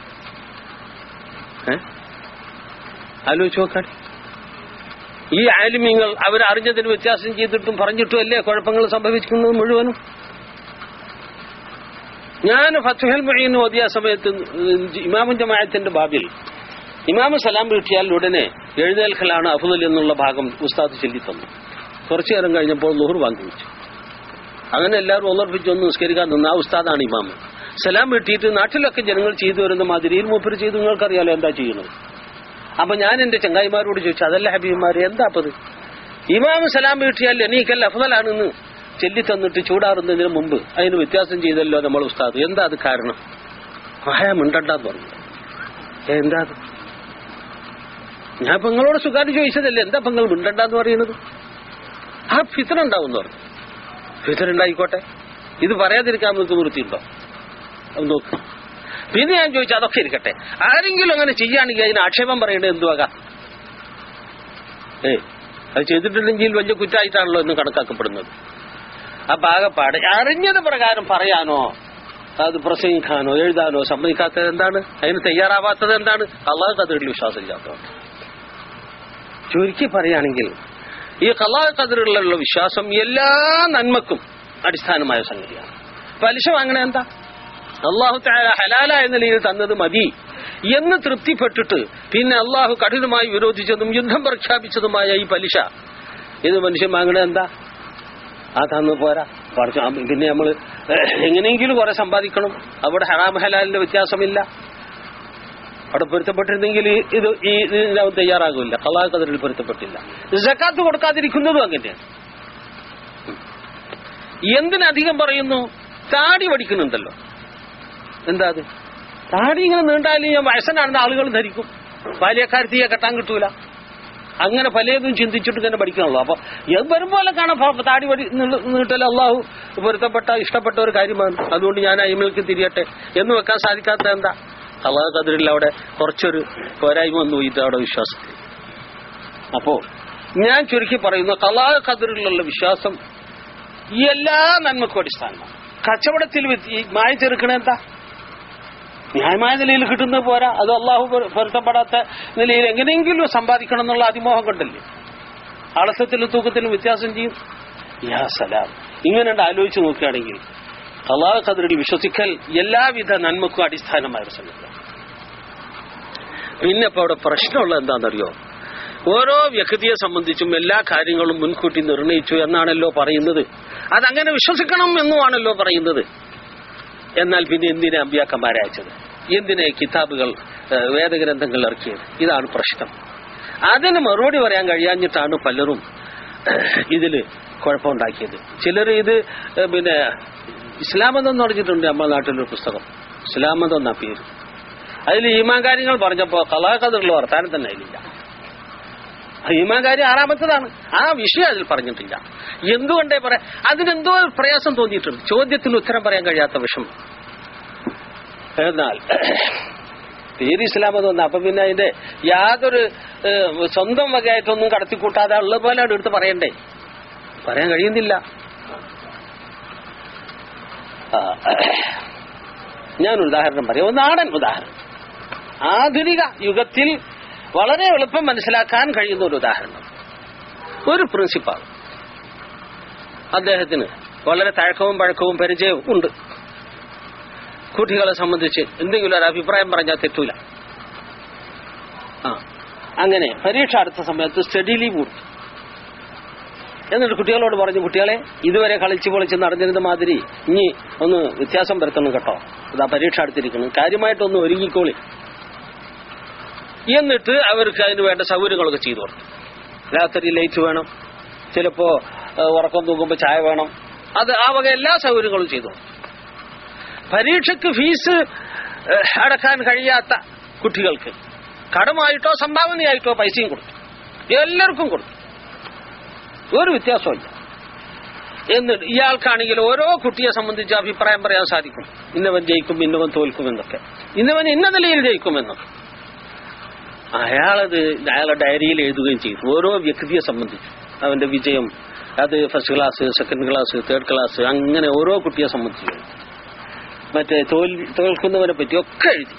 ഏ? ആലോചിച്ച് നോക്കാൻ ഈ ആലിമ്യങ്ങൾ അവരറിഞ്ഞതിന് വ്യത്യാസം ചെയ്തിട്ടും പറഞ്ഞിട്ടും അല്ലേ കുഴപ്പങ്ങൾ സംഭവിക്കുന്നത് മുഴുവനും ഞാൻ ഫത്തുഹൽ മൊഴീന്ന് ഓതിയ സമയത്ത് ഇമാമുൻ ജമാഅത്തിന്റെ ബാബിൽ ഇമാമു സലാം വീട്ടിയാൽ ഉടനെ എഴുന്നേൽക്കലാണ് അഫുദൽ എന്നുള്ള ഭാഗം ഉസ്താദ് ചൊല്ലി തന്നു കുറച്ചു നേരം കഴിഞ്ഞപ്പോൾ ലുഹർ വാങ്ങി വെച്ചു അങ്ങനെ എല്ലാവരും ഓർപ്പിച്ചൊന്ന് നിസ്കരിക്കാൻ നിന്ന് ആ ഉസ്താദാണ് ഇമാമ് സലാം വീട്ടിയിട്ട് നാട്ടിലൊക്കെ ജനങ്ങൾ ചെയ്തു വരുന്ന മാതിരിയിൽ മൂപ്പര് ചെയ്തു നിങ്ങൾക്കറിയാലോ എന്താ ചെയ്യുന്നത് അപ്പൊ ഞാൻ എന്റെ ചങ്ങായിമാരോട് ചോദിച്ചു അതല്ല ഹബീബിമാര് എന്താ അപ്പത് ഇമാം സലാം വീട്ടിയാൽ എണീക്കൽ അഫ്ദലാണെന്ന് ചൊല്ലി തന്നിട്ട് ചൂടാറുന്നതിന് മുമ്പ് അതിന് വ്യത്യാസം ചെയ്തല്ലോ നമ്മൾ ഉസ്താദ് എന്താ അത് കാരണം മഹയ മിണ്ടണ്ടെന്ന് പറഞ്ഞു "ഏ, എന്താ അത് ഞാൻ ഇപ്പൊ നിങ്ങളോട് സുഖായിട്ട് ചോദിച്ചതല്ലേ എന്താ ഇപ്പൊ നിങ്ങൾ മിണ്ടണ്ടെന്ന് പറയുന്നത് ആ ഫിത്തർ ഉണ്ടാവും എന്ന് പറഞ്ഞു ഫിത്തർ ഉണ്ടായിക്കോട്ടെ ഇത് പറയാതിരിക്കാൻ നമുക്ക് വൃത്തിയുണ്ടോ അത് നോക്ക് പിന്നെ ഞാൻ ചോദിച്ചു അതൊക്കെ ഇരിക്കട്ടെ ആരെങ്കിലും അങ്ങനെ ചെയ്യുകയാണെങ്കിൽ അതിന് ആക്ഷേപം പറയേണ്ടത് എന്തുവാക ഏ അത് ചെയ്തിട്ടില്ലെങ്കിൽ വലിയ കുറ്റമായിട്ടാണല്ലോ എന്ന് കണക്കാക്കപ്പെടുന്നത് അപ്പൊ ആകെപ്പാട് അറിഞ്ഞത് പ്രകാരം പറയാനോ അത് പ്രസംഗിക്കാനോ എഴുതാനോ സമ്മതിക്കാത്തത് എന്താണ് അതിന് തയ്യാറാവാത്തത് എന്താണ് അള്ളാഹ് കതിറിൽ വിശ്വാസമില്ലാത്തതുകൊണ്ട് ചുരുക്കി പറയുകയാണെങ്കിൽ ഈ കള്ളാഹ് കതിറിലുള്ള വിശ്വാസം എല്ലാ നന്മക്കും അടിസ്ഥാനമായ സംഗതിയാണ് പലിശ വാങ്ങണ എന്താ അള്ളാഹു താല ഹലാലായ നിലയിൽ തന്നത് മതി എന്ന് തൃപ്തിപ്പെട്ടിട്ട് പിന്നെ അള്ളാഹു കഠിനമായി വിരോധിച്ചതും യുദ്ധം പ്രഖ്യാപിച്ചതുമായ ഈ പലിശ ഇത് മനുഷ്യൻ വാങ്ങണത് എന്താ ആ തന്നു പോരാ കുറച്ച് ആ പിന്നെ നമ്മൾ എങ്ങനെയെങ്കിലും കുറെ സമ്പാദിക്കണം അവിടെ ഹറാം ഹലാലിന്റെ വ്യത്യാസമില്ല അവിടെ പൊരുത്തപ്പെട്ടിരുന്നെങ്കിൽ ഇത് ഈ ഇതിനകത്ത് തയ്യാറാകില്ല കള്ളാഹ് കതിരിൽ പൊരുത്തപ്പെട്ടില്ല ജക്കാത്ത് കൊടുക്കാതിരിക്കുന്നതും അങ്ങനെയാണ് എന്തിനധികം പറയുന്നു താടി പഠിക്കുന്നുണ്ടല്ലോ എന്താ അത് താടി ഇങ്ങനെ നീണ്ടാൽ ഞാൻ വയസ്സനാണെന്ന് ആളുകൾ ധരിക്കും ബാല്യക്കാരത്തിയെ കെട്ടാൻ കിട്ടൂല അങ്ങനെ പലതും ചിന്തിച്ചിട്ട് തന്നെ പഠിക്കണല്ലോ അപ്പൊ ഇത് വരുമ്പോലെ കാണാം ഫ- താടി പടി നീ- നീട്ടൽ അള്ളാഹു പൊരുത്തപ്പെട്ട ഇഷ്ടപ്പെട്ട ഒരു കാര്യമാണ് അതുകൊണ്ട് ഞാൻ അയിമേൽക്ക് തിരിയട്ടെ എന്ന് വെക്കാൻ സാധിക്കാത്ത എന്താ അള്ളാഹു കതിരിൽ അവിടെ കുറച്ചൊരു പോരായ്മ വന്നു പോയിട്ട് അവിടെ വിശ്വാസത്തിൽ അപ്പോ ഞാൻ ചുരുക്കി പറയുന്നു കലാ കതിറിലുള്ള വിശ്വാസം എല്ലാ നന്മക്കും അടിസ്ഥാനമാണ് കച്ചവടത്തിൽ വ്യത്യ- ഈ മായ ചെറുക്കണ എന്താ ന്യായമായ നിലയിൽ കിട്ടുന്നത് പോരാ അത് അള്ളാഹു പൊരു- പൊരുത്തപ്പെടാത്ത നിലയിൽ എങ്ങനെയെങ്കിലും സമ്പാദിക്കണം എന്നുള്ള അതിമോഹം കൊണ്ടല്ലേ അളസത്തിലും തൂക്കത്തിലും വ്യത്യാസം ചെയ്യും യാ സലാം ഇങ്ങനെ ആലോചിച്ച് നോക്കുകയാണെങ്കിൽ കലാ കതിരടി വിശ്വസിക്കൽ എല്ലാവിധ നന്മക്കും അടിസ്ഥാനമായ ഒരു സംഗതിയാണ് പിന്നെ ഇപ്പൊ അവിടെ പ്രശ്നമുള്ളത് എന്താണെന്നറിയോ ഓരോ വ്യക്തിയെ സംബന്ധിച്ചും എല്ലാ കാര്യങ്ങളും മുൻകൂട്ടി നിർണയിച്ചു എന്നാണല്ലോ പറയുന്നത് അതങ്ങനെ വിശ്വസിക്കണം എന്നുമാണല്ലോ പറയുന്നത് എന്നാൽ പിന്നെ എന്തിനാ അമ്പ്യാക്കന്മാരെ അയച്ചത് എന്തിനെ കിതാബുകൾ ഏഹ്, വേദഗ്രന്ഥങ്ങൾ ഇറക്കിയത് ഇതാണ് പ്രശ്നം അതിന് മറുപടി പറയാൻ കഴിയാഞ്ഞിട്ടാണ് പലരും ഏഹ്, ഇതില് കുഴപ്പമുണ്ടാക്കിയത് ചിലർ ഇത് ഏഹ്, പിന്നെ ഇസ്ലാമതം എന്ന് പറഞ്ഞിട്ടുണ്ട് നമ്മുടെ നാട്ടിലൊരു പുസ്തകം ഇസ്ലാമതം എന്നാ പേര് അതിൽ ഈമാൻ കാര്യങ്ങൾ പറഞ്ഞപ്പോ കലാകഥകളുള്ള വർത്താനം തന്നെ അതിലില്ല ഈമാൻ കാര്യം ആറാമത്തതാണ് ആ വിഷയം അതിൽ പറഞ്ഞിട്ടില്ല എന്തുകൊണ്ടേ പറയാം അതിനെന്തോ ഒരു പ്രയാസം തോന്നിയിട്ടുണ്ട് ചോദ്യത്തിന് ഉത്തരം പറയാൻ കഴിയാത്ത വിഷമം എന്നാൽ പേര് ഇസ്ലാമത് വന്ന അപ്പൊ പിന്നെ അതിന്റെ യാതൊരു ഏഹ്, സ്വന്തം വകയായിട്ടൊന്നും കടത്തിക്കൂട്ടാതെ ഉള്ള പോലെ അവിടെ എടുത്ത് പറയണ്ടേ പറയാൻ കഴിയുന്നില്ല ആ, ഞാനൊരു ഉദാഹരണം പറയാം ഒരു നാടൻ ഉദാഹരണം ആധുനിക യുഗത്തിൽ വളരെ എളുപ്പം മനസ്സിലാക്കാൻ കഴിയുന്ന ഒരു ഉദാഹരണം ഒരു പ്രിൻസിപ്പാൾ അദ്ദേഹത്തിന് വളരെ തഴക്കവും പഴക്കവും പരിചയവും ഉണ്ട് കുട്ടികളെ സംബന്ധിച്ച് എന്തെങ്കിലും ഒരു അഭിപ്രായം പറഞ്ഞാൽ തെറ്റൂല ആ അങ്ങനെ പരീക്ഷ അടുത്ത സമയത്ത് സ്റ്റഡി ലീവ് കൊടുത്തു എന്നിട്ട് കുട്ടികളോട് പറഞ്ഞു കുട്ടികളെ ഇതുവരെ കളിച്ച് പൊളിച്ച് നടന്നിരുന്ന മാതിരി ഇനി ഒന്ന് വ്യത്യാസം വരുത്തണം കേട്ടോ ഇതാ പരീക്ഷ അടുത്തിരിക്കുന്നു കാര്യമായിട്ടൊന്ന് ഒരുങ്ങിക്കോളി എന്നിട്ട് അവർക്ക് അതിന് വേണ്ട സൗകര്യങ്ങളൊക്കെ ചെയ്തു കൊടുത്തു രാത്രി ലൈറ്റ് വേണം ചിലപ്പോ ഏഹ്, ഉറക്കം തൂക്കുമ്പോൾ ചായ വേണം അത് ആ വക എല്ലാ സൗകര്യങ്ങളും ചെയ്തു കൊടുത്തു പരീക്ഷയ്ക്ക് ഫീസ് ഏഹ്, അടക്കാൻ കഴിയാത്ത കുട്ടികൾക്ക് കടമായിട്ടോ സംഭാവനയായിട്ടോ പൈസയും കൊടുത്തു എല്ലാവർക്കും കൊടുത്തു ഒരു വ്യത്യാസമില്ല എന്നിട്ട് ഇയാൾക്കാണെങ്കിൽ ഓരോ കുട്ടിയെ സംബന്ധിച്ച് അഭിപ്രായം പറയാൻ സാധിക്കും ഇന്നവൻ ജയിക്കും ഇന്നവൻ തോൽക്കും എന്നൊക്കെ ഇന്നവൻ ഇന്ന നിലയിൽ ജയിക്കുമെന്നൊക്കെ അയാളത് അയാളുടെ ഡയറിയിൽ എഴുതുകയും ചെയ്തു ഓരോ വ്യക്തിയെ സംബന്ധിച്ച് അവന്റെ വിജയം അത് first class second class third class അങ്ങനെ ഓരോ കുട്ടിയെ സംബന്ധിച്ച് എഴുതി മറ്റേ തോൽ തോൽക്കുന്നവരെ പറ്റി ഒക്കെ എഴുതി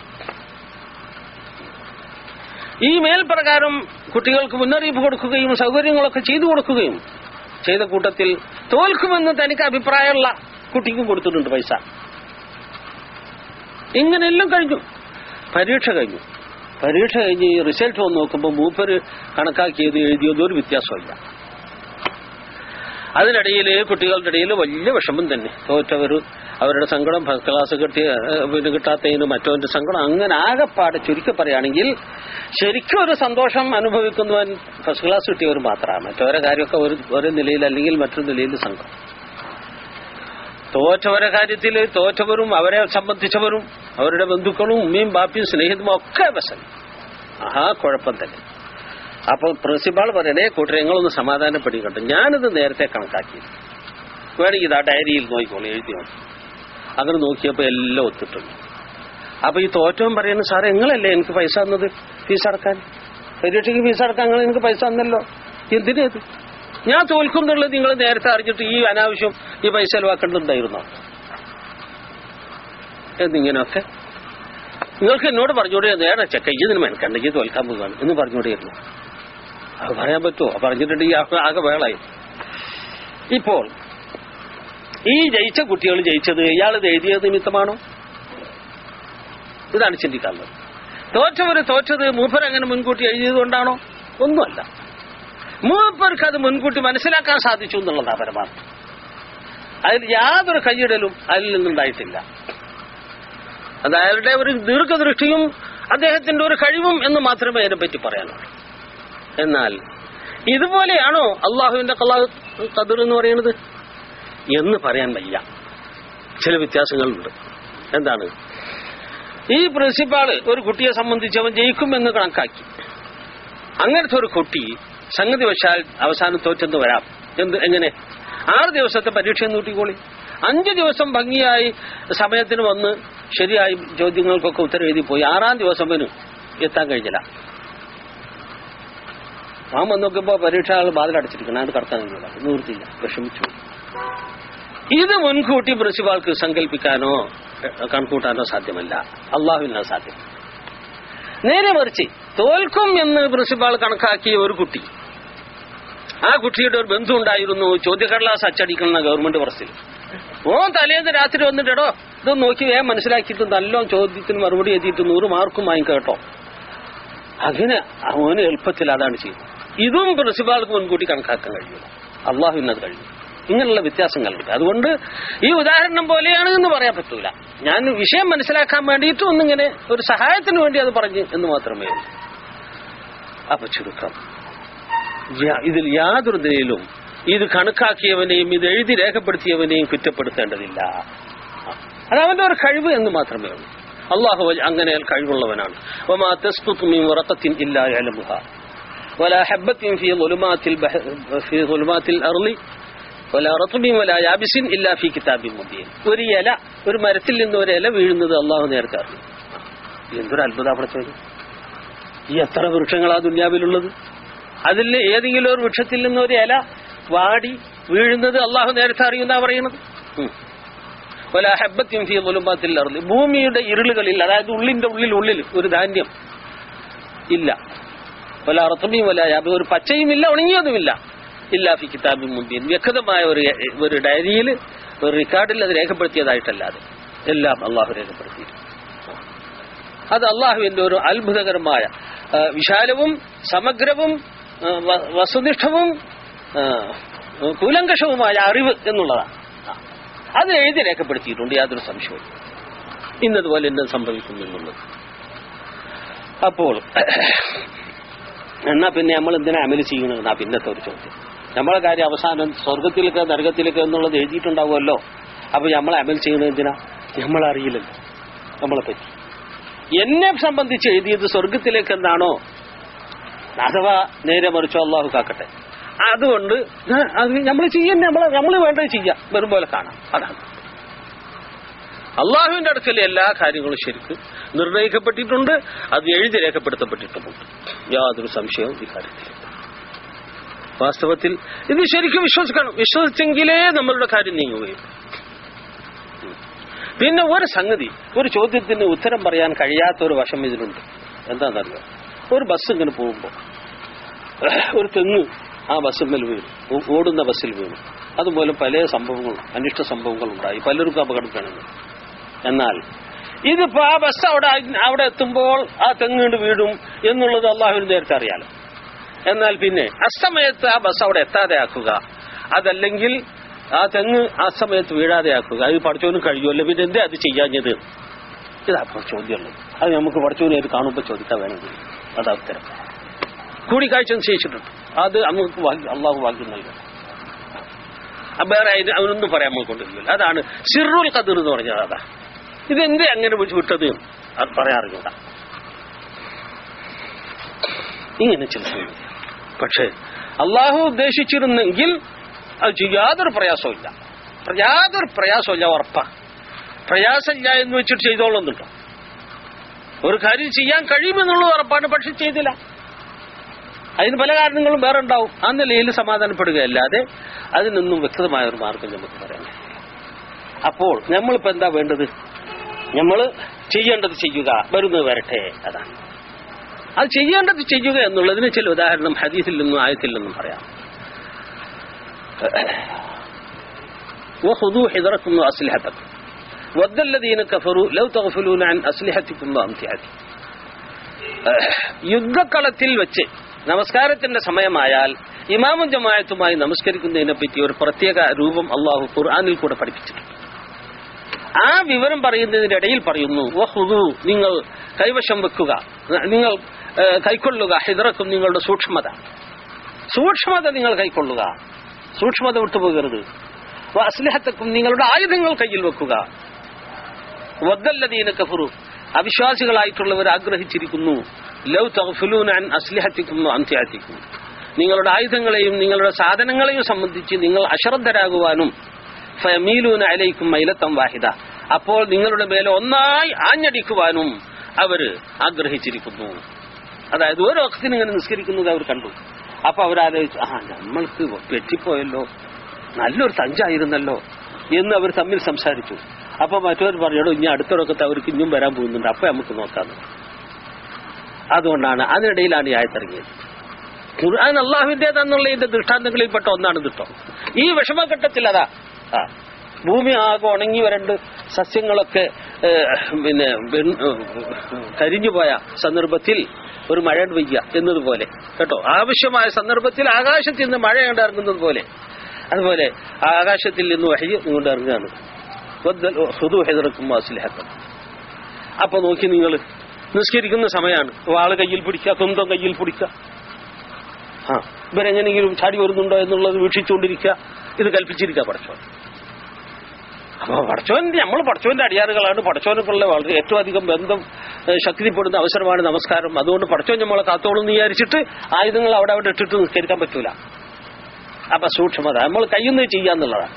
ഈ മേൽപ്രകാരം കുട്ടികൾക്ക് മുന്നറിയിപ്പ് കൊടുക്കുകയും സൗകര്യങ്ങളൊക്കെ ചെയ്തു കൊടുക്കുകയും ചെയ്ത കൂട്ടത്തിൽ തോൽക്കുമെന്ന് തനിക്ക് അഭിപ്രായമുള്ള കുട്ടിക്കും കൊടുത്തിട്ടുണ്ട് പൈസ ഇങ്ങനെയെല്ലാം കഴിഞ്ഞു പരീക്ഷ കഴിഞ്ഞു പരീക്ഷ കഴിഞ്ഞ് ഈ റിസൾട്ട് വന്ന് നോക്കുമ്പോൾ മൂപ്പര് കണക്കാക്കിയത് എഴുതിയത് ഒരു വ്യത്യാസമില്ല അതിനിടയിൽ കുട്ടികളുടെ ഇടയിൽ വലിയ വിഷമം തന്നെ തോറ്റവർ അവരുടെ സങ്കടം ഫസ്റ്റ് ക്ലാസ് കിട്ടിയ ഏഹ്, പിന്നെ കിട്ടാത്തതിന് മറ്റവന്റെ സങ്കടം അങ്ങനെ ആകെപ്പാടെ ചുരുക്കി പറയുകയാണെങ്കിൽ ശരിക്കും ഒരു സന്തോഷം അനുഭവിക്കുന്നവൻ ഫസ്റ്റ് ക്ലാസ് കിട്ടിയവർ മാത്രമാണ് മറ്റവരെ കാര്യമൊക്കെ ഒരു ഒരു നിലയിൽ അല്ലെങ്കിൽ മറ്റൊരു നിലയിൽ സങ്കടം തോറ്റവരെ കാര്യത്തിൽ തോറ്റവരും അവരെ സംബന്ധിച്ചവരും അവരുടെ ബന്ധുക്കളും ഉമ്മയും ബാപ്പിയും സ്നേഹിതവും ഒക്കെ വശം ആ കുഴപ്പം തന്നെ അപ്പൊ പ്രിൻസിപ്പാൾ പറയണേ കൂട്ടരെ നിങ്ങളൊന്ന് സമാധാനപ്പെടുകട്ടെ ഞാനിത് നേരത്തെ കണക്കാക്കി വേണമെങ്കിൽ ഇത് ആ ഡയറിയിൽ നോക്കിക്കോളൂ എഴുതി നോക്കി അങ്ങനെ നോക്കിയപ്പോ എല്ലാം ഒത്തിട്ടുണ്ട് അപ്പൊ ഈ തോറ്റവും പറയുന്നു സാറേ നിങ്ങളല്ലേ എനിക്ക് പൈസ തന്നത് ഫീസ് അടക്കാൻ പരീക്ഷയ്ക്ക് ഫീസ് അടക്കാൻ നിങ്ങൾ എനിക്ക് പൈസ തന്നല്ലോ എന്തിനാ ഇത് ഞാൻ തോൽക്കും എന്നുള്ളത് നിങ്ങൾ നേരത്തെ അറിഞ്ഞിട്ട് ഈ അനാവശ്യം ഈ പൈസ ചെലവാക്കേണ്ടതുണ്ടായിരുന്നോ എന്നിങ്ങനെയൊക്കെ നിങ്ങൾക്ക് എന്നോട് പറഞ്ഞോടെ നേരെ ചെക്ക ഇതിന് മെനക്കണ്ടെങ്കിൽ തോൽക്കാൻ പോവുകയാണ് എന്ന് പറഞ്ഞോടെയിരുന്നു അത് പറയാൻ പറ്റുമോ പറഞ്ഞിട്ടുണ്ടെങ്കിൽ ആകെ- ആകെ വേളായി ഇപ്പോൾ ഈ ജയിച്ച കുട്ടികൾ ജയിച്ചത് ഇയാൾ ഇത് എഴുതിയത് നിമിത്തമാണോ ഇതാണ് ചിന്തിക്കാനുള്ളത് തോറ്റവര് തോറ്റത് മൂപ്പർ അങ്ങനെ മുൻകൂട്ടി എഴുതിയത് കൊണ്ടാണോ ഒന്നുമല്ല മൂപ്പർക്ക് അത് മുൻകൂട്ടി മനസ്സിലാക്കാൻ സാധിച്ചു എന്നുള്ളതാണ് പരമാർത്ഥം അതിൽ യാതൊരു കൈയിടലും അതിൽ നിന്നുണ്ടായിട്ടില്ല അത് അയാളുടെ ഒരു ദീർഘദൃഷ്ടിയും അദ്ദേഹത്തിന്റെ ഒരു കഴിവും എന്ന് മാത്രമേ അതിനെപ്പറ്റി പറയാനുള്ളൂ എന്നാൽ ഇതുപോലെയാണോ അള്ളാഹുവിന്റെ കലാ കതിർ എന്ന് പറയുന്നത് എന്ന് പറയാൻ വയ്യ ചില വ്യത്യാസങ്ങളുണ്ട് എന്താണ് ഈ പ്രിൻസിപ്പാള് ഒരു കുട്ടിയെ സംബന്ധിച്ച് അവൻ ജയിക്കുമെന്ന് കണക്കാക്കി അങ്ങനത്തെ ഒരു കുട്ടി സംഗതി വശാൽ അവസാനം തോറ്റെന്ന് വരാം എന്ത് എങ്ങനെ ആറ് ദിവസത്തെ പരീക്ഷ നൂട്ടിക്കോളി അഞ്ച് ദിവസം ഭംഗിയായി സമയത്തിന് വന്ന് ശരിയായി ചോദ്യങ്ങൾക്കൊക്കെ ഉത്തരം എഴുതി പോയി ആറാം ദിവസം അവന് എത്താൻ കഴിഞ്ഞില്ല ആ വന്ന് നോക്കുമ്പോ പരീക്ഷ ആൾ ബാതിലടച്ചിരിക്കണം അത് കടത്താൻ കഴിഞ്ഞില്ല നിവൃത്തിയില്ല വിഷമിച്ചു ഇത് മുൻകൂട്ടി പ്രിൻസിപ്പാൾക്ക് സങ്കല്പിക്കാനോ എ- കണക്കൂട്ടാനോ സാധ്യമല്ല അള്ളാഹുവിനാ സാധ്യം നേരെ മറിച്ച് തോൽക്കും എന്ന് പ്രിൻസിപ്പാൾ കണക്കാക്കിയ ഒരു കുട്ടി ആ കുട്ടിയുടെ ഒരു ബന്ധു ഉണ്ടായിരുന്നു ചോദ്യക്കടലാസ് അച്ചടിക്കുന്ന ഗവൺമെന്റ് പ്രസിൽ ഓൻ തലേന്ന് രാത്രി വന്നിട്ടോ ഇത് നോക്കി വേഗം മനസ്സിലാക്കിയിട്ട് നല്ലോണം ചോദ്യത്തിന് മറുപടി എഴുതിയിട്ട് നൂറ് മാർക്കും വാങ്ങിക്കാം കേട്ടോ അങ്ങനെ അവന് എളുപ്പത്തിൽ അതാണ് ചെയ്യുന്നത് ഇതും പ്രിൻസിപ്പാൾക്ക് മുൻകൂട്ടി കണക്കാക്കാൻ കഴിയും അള്ളാഹുവിനത് കഴിയും ഇങ്ങനെയുള്ള വ്യത്യാസങ്ങളുണ്ട് അതുകൊണ്ട് ഈ ഉദാഹരണം പോലെയാണ് എന്ന് പറയാൻ പറ്റൂല ഞാൻ വിഷയം മനസ്സിലാക്കാൻ വേണ്ടിയിട്ട് ഒന്നിങ്ങനെ ഒരു സഹായത്തിന് വേണ്ടി അത് പറഞ്ഞു എന്ന് മാത്രമേ ഉള്ളൂ അപ്പൊ ചുരുക്കം യാ- ഇതിൽ യാതൊരു നിലയിലും ഇത് കണക്കാക്കിയവനെയും ഇത് എഴുതി രേഖപ്പെടുത്തിയവനെയും കുറ്റപ്പെടുത്തേണ്ടതില്ല അത് അവന്റെ ഒരു കഴിവ് എന്ന് മാത്രമേ ഉള്ളൂ അള്ളാഹു അങ്ങനെ കഴിവുള്ളവനാണ് وما تسقط من ورقة إلا يعلمها ولا حبة في ظلمات البحر في ظلمات الأرض ولا رطب ولا يابس إلا في كتاب مبين ഒരു ഇല ഒരു മരത്തിൽ നിന്ന് ഒരു ഇല വീഴുന്നത് അള്ളാഹു നേരത്തെ അറിയും എന്തൊരു അത്ഭുത പഠിച്ചത് ഈ എത്ര വൃക്ഷങ്ങളാ ദുന്യാവിലുള്ളത് അതിൽ ഏതെങ്കിലും ഒരു വൃക്ഷത്തിൽ നിന്ന് ഒരു ഇല വാടി വീഴുന്നത് അള്ളാഹു നേരത്തെ അറിയുന്ന പറയുന്നത് ഉം. വല ഹബ്ബത്തിൻ ഫീ ളുലുമാത്തിൽ അർളി ഭൂമിയുടെ ഇരുളുകളിൽ അതായത് ഉള്ളിന്റെ ഉള്ളിൽ ഉള്ളിൽ ഒരു ധാന്യം ഇല്ല വല റത്തബിയും വല യാബി ഒരു പച്ചയും ഇല്ല ഉണങ്ങിയതുമില്ല ഇല്ല ഫി കിതാബിൻ മുബീൻ വ്യക്തമായ ഒരു ഒരു ഡയറിയിൽ ഒരു റെക്കോർഡിൽ അത് രേഖപ്പെടുത്തിയതായിട്ടല്ലാതെ എല്ലാം അള്ളാഹു രേഖപ്പെടുത്തി അത് അള്ളാഹുവിന്റെ ഒരു അത്ഭുതകരമായ ആ, വിശാലവും സമഗ്രവും ആ, വ- വസ്തുനിഷ്ഠവും ആ, കൂലങ്കഷവുമായ അറിവ് എന്നുള്ളതാണ് ആ. അത് എഴുതി രേഖപ്പെടുത്തിയിട്ടുണ്ട് യാതൊരു സംശയവും ഇന്നതുപോലെ എന്ത് സംഭവിക്കുന്നു എന്നുള്ളത് അപ്പോൾ എന്നാ പിന്നെ നമ്മൾ എന്തിനാ അമല് ചെയ്യണമെന്നാ പിന്നത്തെ ഒരു ചോദ്യം നമ്മളെ കാര്യം അവസാനം സ്വർഗത്തിലേക്ക് നരകത്തിലേക്ക് എന്നുള്ളത് എഴുതിയിട്ടുണ്ടാവുമല്ലോ അപ്പൊ നമ്മൾ അമൽ ചെയ്യണത് എന്തിനാ നമ്മളറിയില്ലല്ലോ നമ്മളെ പറ്റി എന്നെ സംബന്ധിച്ച് എഴുതിയത് സ്വർഗത്തിലേക്ക് എന്താണോ അഥവാ നേരെ മറിച്ചോ അള്ളാഹു കാക്കട്ടെ അതുകൊണ്ട് ഞാൻ- അത് നമ്മൾ ചെയ്യുന്ന നമ്മളെ നമ്മൾ വേണ്ടത് ചെയ്യാം വെറും പോലെ കാണാം അതാണ് അള്ളാഹുവിന്റെ അടുക്കൽ എല്ലാ കാര്യങ്ങളും ശരിക്ക് നിർണയിക്കപ്പെട്ടിട്ടുണ്ട് അത് എഴുതി രേഖപ്പെടുത്തപ്പെട്ടിട്ടുമുണ്ട് യാതൊരു സംശയവും ഈ കാര്യത്തിലില്ല വാസ്തവത്തിൽ ഇത് ശരിക്കും വിശ്വസിക്കണം വിശ്വസിച്ചെങ്കിലേ നമ്മളുടെ കാര്യം നീങ്ങുകയുള്ളൂ ഉം. പിന്നെ ഒരു സംഗതി ഒരു ചോദ്യത്തിന് ഉത്തരം പറയാൻ കഴിയാത്ത ഒരു വശം ഇതിനുണ്ട് എന്താണെന്നറിയോ ഒരു ബസ് ഇങ്ങനെ പോകുമ്പോൾ ഒരു തെങ്ങ് ആ ബസ്സിന്മേൽ വീണു ഓ- ഓടുന്ന ബസ്സിൽ വീണു അതുപോലെ പല സംഭവങ്ങളും അനിഷ്ട സംഭവങ്ങളും ഉണ്ടായി പലർക്കും അപകടം കാണുന്നു എന്നാൽ ഇതിപ്പോ ആ ബസ് അവിടെ അവിടെ എത്തുമ്പോൾ ആ തെങ്ങ് വീഴും എന്നുള്ളത് അള്ളാഹുവിന് നേരത്തെ അറിയാലോ എന്നാൽ പിന്നെ അസമയത്ത് ആ ബസ് അവിടെ എത്താതെ ആക്കുക അതല്ലെങ്കിൽ ആ തെങ്ങ് ആ സമയത്ത് വീഴാതെ ആക്കുക അത് പഠിച്ചവനും കഴിയുമല്ലോ പിന്നെ എന്തേ അത് ചെയ്യാഞ്ഞത് ഇതാ ഇപ്പോൾ ചോദ്യമുള്ളത് അത് നമുക്ക് പഠിച്ചവനെ അത് കാണുമ്പോൾ ചോദിക്കാൻ വേണമെങ്കിൽ അതാ ഉത്തരം കൂടിക്കാഴ്ച നിശ്ചയിച്ചിട്ടുണ്ട് അത് നമുക്ക് ഭാഗ്യം- അള്ളാഹു ഭാഗ്യം നൽകണം ആ വേറെ അതിന് അവനൊന്നും പറയാൻ നമ്മൾ കൊണ്ടിരിക്കില്ല അതാണ് സിറുൽ ഖദർ എന്ന് പറഞ്ഞത് അതാ ഇതെന്തേ അങ്ങനെ വിളിച്ച് വിട്ടത് അത് പറയാറില്ല ഇങ്ങനെ ചില സംഗതി. പക്ഷേ അള്ളാഹു ഉദ്ദേശിച്ചിരുന്നെങ്കിൽ അത് ചെയ്യ- യാതൊരു പ്രയാസവും യാതൊരു പ്രയാസമില്ല ഉറപ്പാ പ്രയാസമില്ല എന്ന് വെച്ചിട്ട് ചെയ്തോളുന്നുണ്ടോ ഒരു കാര്യം ചെയ്യാൻ കഴിയുമെന്നുള്ളത് ഉറപ്പാണ് പക്ഷെ ചെയ്തില്ല അതിന് പല കാരണങ്ങളും വേറെ ഉണ്ടാവും ആ നിലയിൽ സമാധാനപ്പെടുകയല്ലാതെ അതിനൊന്നും വ്യക്തമായ ഒരു മാർഗം നമുക്ക് പറയാൻ കഴിയില്ല. അപ്പോൾ നമ്മളിപ്പോ എന്താ വേണ്ടത് നമ്മൾ ചെയ്യേണ്ടത് ചെയ്യുക വരുന്നത് വരട്ടെ അതാണ് അത് ചെയ്യേണ്ടത് ചെയ്യുക എന്നുള്ളതിന് ചില ഉദാഹരണം ഹദീസിൽ നിന്നും ആയത്തിൽ നിന്നും പറയാം وخذوا حذركم وأسلحتكم ود الذين كفروا لو تغفلون عن أسلحتكم وأمتعتكم യുദ്ധക്കളത്തിൽ വെച്ച് നമസ്കാരത്തിന്റെ സമയമായാൽ ഇമാമും ജമായത്തുമായി നമസ്കരിക്കുന്നതിനെ പറ്റി ഒരു പ്രത്യേക രൂപം അള്ളാഹു ഖുർആാനിൽ കൂടെ പഠിപ്പിച്ചിട്ടുണ്ട് ആ വിവരം പറയുന്നതിന്റെ ഇടയിൽ പറയുന്നു വഹുദു നിങ്ങൾ കൈവശം വെക്കുക നിങ്ങൾ ഏ, കൈക്കൊള്ളുക ഹിതറക്കും നിങ്ങളുടെ സൂക്ഷ്മത സൂക്ഷ്മത നിങ്ങൾ കൈക്കൊള്ളുക സൂക്ഷ്മത വിട്ടുപോകരുത് അസ്ലിഹത്തക്കും നിങ്ങളുടെ ആയുധങ്ങൾ കയ്യിൽ വെക്കുക വദ്ദല്ലദീന കഫറു അവിശ്വാസികളായിട്ടുള്ളവർ ആഗ്രഹിച്ചിരിക്കുന്നു ലൗ തഗ്ഫുലൂന അൻ അസ്ലിഹത്തിക്കും അന്ത്യത്തിക്കും നിങ്ങളുടെ ആയുധങ്ങളെയും നിങ്ങളുടെ സാധനങ്ങളെയും സംബന്ധിച്ച് നിങ്ങൾ അശ്രദ്ധരാകുവാനും ഫമീലൂന അലൈക്കും മൈലത്തം വാഹിദ അപ്പോൾ നിങ്ങളുടെ മേലെ ഒന്നായി ആഞ്ഞടിക്കുവാനും അവർ ആഗ്രഹിച്ചിരിക്കുന്നു അതായത് ഓരോ വക്തിന് ഇങ്ങനെ നിസ്കരിക്കുന്നത് അവർ കണ്ടു അപ്പൊ അവരാലോചിച്ചു ആ നമ്മൾക്ക് വെട്ടിപ്പോയല്ലോ നല്ലൊരു തഞ്ചായിരുന്നല്ലോ എന്ന് അവർ തമ്മിൽ സംസാരിച്ചു അപ്പൊ മറ്റവർ പറഞ്ഞോളൂ ഇനി അടുത്തൊടക്കത്തെ അവർക്ക് ഇനിയും വരാൻ പോകുന്നുണ്ട് അപ്പൊ നമുക്ക് നോക്കാന്ന് അതുകൊണ്ടാണ് അതിനിടയിലാണ് ഈ ആയത്തിറങ്ങിയത് ഖുർആൻ അള്ളാഹുവിൻ്റെതാന്നുള്ളതിന്റെ ദൃഷ്ടാന്തങ്ങളിൽപ്പെട്ട ഒന്നാണ് ദിട്ടോ ഈ വിഷമഘട്ടത്തിൽ അതാ ആ ഭൂമി ആകെ ഉണങ്ങി വരണ്ട് സസ്യങ്ങളൊക്കെ ഏഹ്, പിന്നെ വെൺ- ഏഹ്, കരിഞ്ഞുപോയ സന്ദർഭത്തിൽ ഒരു മഴ പെയ്യുക എന്നതുപോലെ കേട്ടോ ആവശ്യമായ സന്ദർഭത്തിൽ ആകാശത്തിൽ നിന്ന് മഴ കണ്ട് ഇറങ്ങുന്നത് പോലെ അതുപോലെ ആകാശത്തിൽ നിന്ന് വഹി ഇങ്ങോട്ട് ഇറങ്ങുകയാണ് വദ്ദൽ ഹുദു ഹെദറക്കും വാസിലഹക്കം അപ്പൊ നോക്കി നിങ്ങൾ നിസ്കരിക്കുന്ന സമയമാണ് വാള് കയ്യിൽ പിടിക്കുക കുന്തം കയ്യിൽ പിടിക്കുക ആ ഇവരെങ്ങനെയെങ്കിലും ചാടി വരുന്നുണ്ടോ എന്നുള്ളത് വീക്ഷിച്ചുകൊണ്ടിരിക്കുക ഇത് കൽപ്പിച്ചിരിക്കുക പടച്ചോൻ അപ്പൊ പടച്ചോന്റെ നമ്മൾ പടച്ചോന്റെ അടിയാറുകളാണ് പടച്ചോനൊക്കെയുള്ള വളരെ ഏറ്റവും അധികം ബന്ധം ഏഹ്, ശക്തിപ്പെടുന്ന അവസരമാണ് നമസ്കാരം അതുകൊണ്ട് പടച്ചോൻ നമ്മളെ കാത്തോളം എന്ന് വിചാരിച്ചിട്ട് ആയുധങ്ങൾ അവിടെ അവിടെ ഇട്ടിട്ട് നിസ്കരിക്കാൻ പറ്റൂല അപ്പൊ സൂക്ഷ്മത നമ്മൾ കയ്യൊന്ന് ചെയ്യാന്നുള്ളതാണ്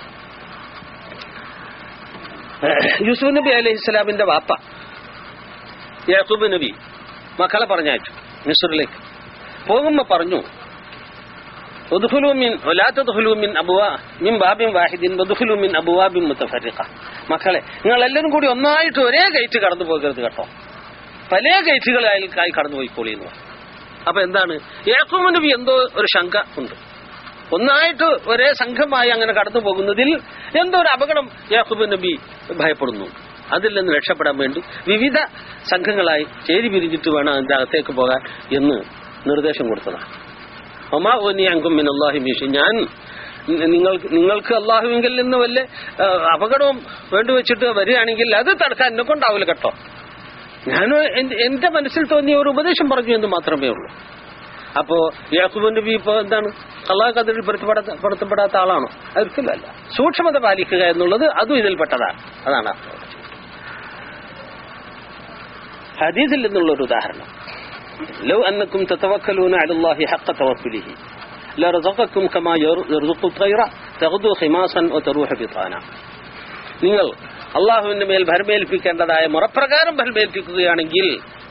ഏഹ്, യൂസുഫ് നബി അലൈഹി ഇസ്ലാമിന്റെ വാപ്പ യാക്കൂബ് നബി മക്കളെ പറഞ്ഞയച്ചു മിസ്റിലേക്ക് പോകുമ്പോ പറഞ്ഞു ഒതുഹുലൂമിൻ ഒലാത്തതുഹുലൂമിൻ അബുവാ മിൻ ബാബിൻ വാഹിദിൻ ഒതുഹുലൂമിൻ അബുവാബിൻ മുത്തഫരിഖ മക്കളെ നിങ്ങൾ എല്ലാവരും കൂടി ഒന്നായിട്ട് ഒരേ ഗേറ്റ് കടന്നു പോകരുത് കേട്ടോ പല ഗേറ്റുകളായി ആയി കടന്നു പോയിക്കോളി എന്ന് പറഞ്ഞു അപ്പൊ എന്താണ് യാക്കൂബ് നബി എന്തോ ഒരു ശങ്ക ഉണ്ട് ഒന്നായിട്ട് ഒരേ സംഘമായി അങ്ങനെ കടന്നു പോകുന്നതിൽ എന്തോ ഒരു അപകടം യാക്കൂബ് നബി ഭയപ്പെടുന്നു അതിൽ നിന്ന് രക്ഷപ്പെടാൻ വേണ്ടി വിവിധ സംഘങ്ങളായി ചേരി പിരിഞ്ഞിട്ട് വേണം അതിന്റെ അകത്തേക്ക് പോകാൻ എന്ന് നിർദ്ദേശം കൊടുത്തതാണ് ഒമാ ഓനി അങ്കും മിൻ അള്ളാഹി മീഷി ഞാൻ നി- നിങ്ങൾക്ക് നിങ്ങൾക്ക് അള്ളാഹുവിങ്കിൽ നിന്ന് വല്ല ആ, അപകടവും വേണ്ടിവെച്ചിട്ട് വരികയാണെങ്കിൽ അത് തടുക്കാൻ എന്നെ കൊണ്ടാവില്ല കേട്ടോ ഞാൻ എന്റെ മനസ്സിൽ തോന്നിയ ഒരു ഉപദേശം പറഞ്ഞു എന്ന് മാത്രമേ ഉള്ളൂ അപ്പോ യാക്കൂബ് നബി ഇപ്പൊ എന്താണ് അള്ളാഹ് കതിരിൽ പെടുത്തപ്പെടാത്ത പെടുത്തപ്പെടാത്ത ആളാണോ ഒരിക്കലല്ല സൂക്ഷ്മത പാലിക്കുക എന്നുള്ളത് അതും ഇതിൽപ്പെട്ടതാണ് അതാണ് അർത്ഥം ഹദീസിൽ നിന്നുള്ള ഒരു ഉദാഹരണം ലോ അന്നക്കും തതവക്കലൂന അലല്ലാഹി ഹഖ തവക്കുലിഹി ലറസഖക്കും കമാ യർസുഖു തൈറ തഗ്ദു ഖിമാസൻ വതറൂഹ ബിതാന നിങ്ങൾ അള്ളാഹുവിന്റെ മേൽ ഭരമേൽപ്പിക്കേണ്ടതായ മുറപ്രകാരം ഭരമേൽപ്പിക്കുകയാണെങ്കിൽ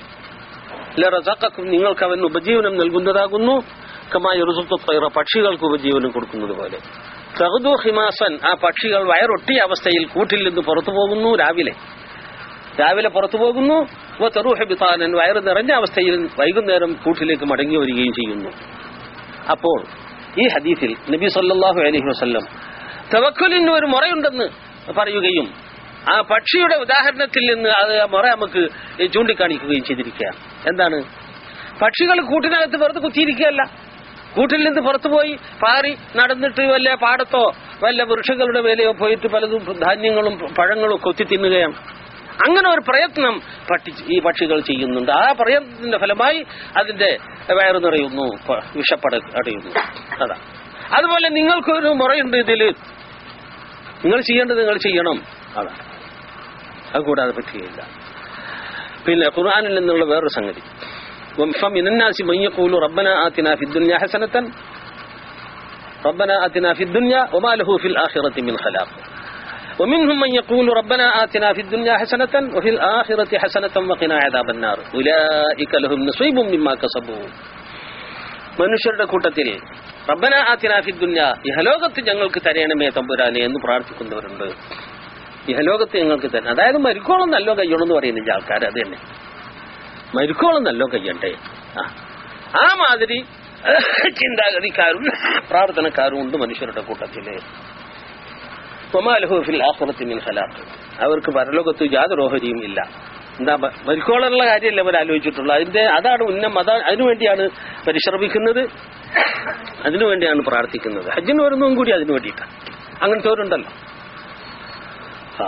ലറസഖക്കും നിങ്ങൾക്ക് അവൻ ഉപജീവനം നൽകുന്നതാകുന്നു കമാ യർസുഖു തൈറ പക്ഷികൾക്ക് ഉപജീവനം കൊടുക്കുന്നത് പോലെ തഗ്ദു ഖിമാസൻ ആ പക്ഷികൾ വയറൊട്ടിയ അവസ്ഥയിൽ കൂട്ടിൽ നിന്ന് പുറത്തു പോകുന്നു രാവിലെ രാവിലെ പുറത്തു പോകുന്നു വ തെറൂഹ ബിതാനൻ വയറ് നിറഞ്ഞ അവസ്ഥയിൽ വൈകുന്നേരം കൂട്ടിലേക്ക് മടങ്ങി വരികയും ചെയ്യുന്നു അപ്പോൾ ഈ ഹദീസിൽ നബി സല്ലല്ലാഹു അലൈഹി വസല്ലം തവക്കുലിന് ഒരു മുറയുണ്ടെന്ന് പറയുകയും ആ പക്ഷിയുടെ ഉദാഹരണത്തിൽ നിന്ന് അത് ആ മുറ നമുക്ക് ചൂണ്ടിക്കാണിക്കുകയും ചെയ്തിരിക്കുകയാണ് എന്താണ് പക്ഷികൾ കൂട്ടിനകത്ത് വെറുതെ കുത്തിയിരിക്കുകയല്ല കൂട്ടിൽ നിന്ന് പുറത്തുപോയി പാറി നടന്നിട്ട് വല്ല പാടത്തോ വല്ല വൃക്ഷങ്ങളുടെ മേലെയോ പോയിട്ട് പലതും ധാന്യങ്ങളും പഴങ്ങളും കൊത്തി തിന്നുകയാണ് അങ്ങനെ ഒരു പ്രയത്നം പട്ടി ഈ പക്ഷികൾ ചെയ്യുന്നുണ്ട് ആ പ്രയത്നത്തിന്റെ ഫലമായി അതിന്റെ വയറ് നിറയുന്നു പ- വിഷപ്പട അടയുന്നു അതാ അതുപോലെ നിങ്ങൾക്കൊരു മുറയുണ്ട് ഇതില് നിങ്ങൾ ചെയ്യേണ്ടത് നിങ്ങൾ ചെയ്യണം അതാ അത് കൂടാതെ പറ്റുകയില്ല പിന്നെ ഖുർആനിൽ നിന്നുള്ള വേറൊരു സംഗതി فمن الناس من يقول ربنا آتنا في الدنيا حسنة ربنا آتنا في الدنيا وما له في الآخرة من خلاق ومنهم من يقول ربنا آتنا في الدنيا حسنة وفي الآخرة حسنة وقنا عذاب النار أولئك لهم نصيب مما كسبوا മനുഷ്യരുടെ കൂട്ടത്തിൽ റബ്ബന ആത്തിന ഫി ദുന്യ ഇഹലോകത്ത് ഞങ്ങൾക്ക് തരയണമേ തമ്പുരാനെ എന്ന് പ്രാർത്ഥിക്കുന്നവരുണ്ട് ഇഹലോകത്ത് ഞങ്ങൾക്ക് തന്നെ അതായത് മരിക്കോളം നല്ലോ കയ്യോളം എന്ന് പറയുന്നില്ല ആൾക്കാർ അത് തന്നെ മരിക്കോളം നല്ലോ കയ്യണ്ടേ ആ ആ മാതിരി ചിന്താഗതിക്കാരും പ്രാർത്ഥനക്കാരും ഉണ്ട് മനുഷ്യരുടെ കൂട്ടത്തില് ഒമാലഹുഫിൽ ആഹുറത്തി മിൻ ഖലാഖ് അവർക്ക് പരലോകത്ത് യാതൊരു ഓഹരിയും ഇല്ല എന്താ മ- മരിക്കോളുള്ള കാര്യമല്ല അവർ ആലോചിച്ചിട്ടുള്ളത് അതിന്റെ അതാണ് ഉന്നം അതാ അതിനുവേണ്ടിയാണ് പരിശ്രമിക്കുന്നത് അതിനുവേണ്ടിയാണ് പ്രാർത്ഥിക്കുന്നത് ഹജ്ജിന് വരുന്നതും കൂടി അതിനു വേണ്ടിയിട്ടാണ് അങ്ങനത്തെവരുണ്ടല്ലോ ആ.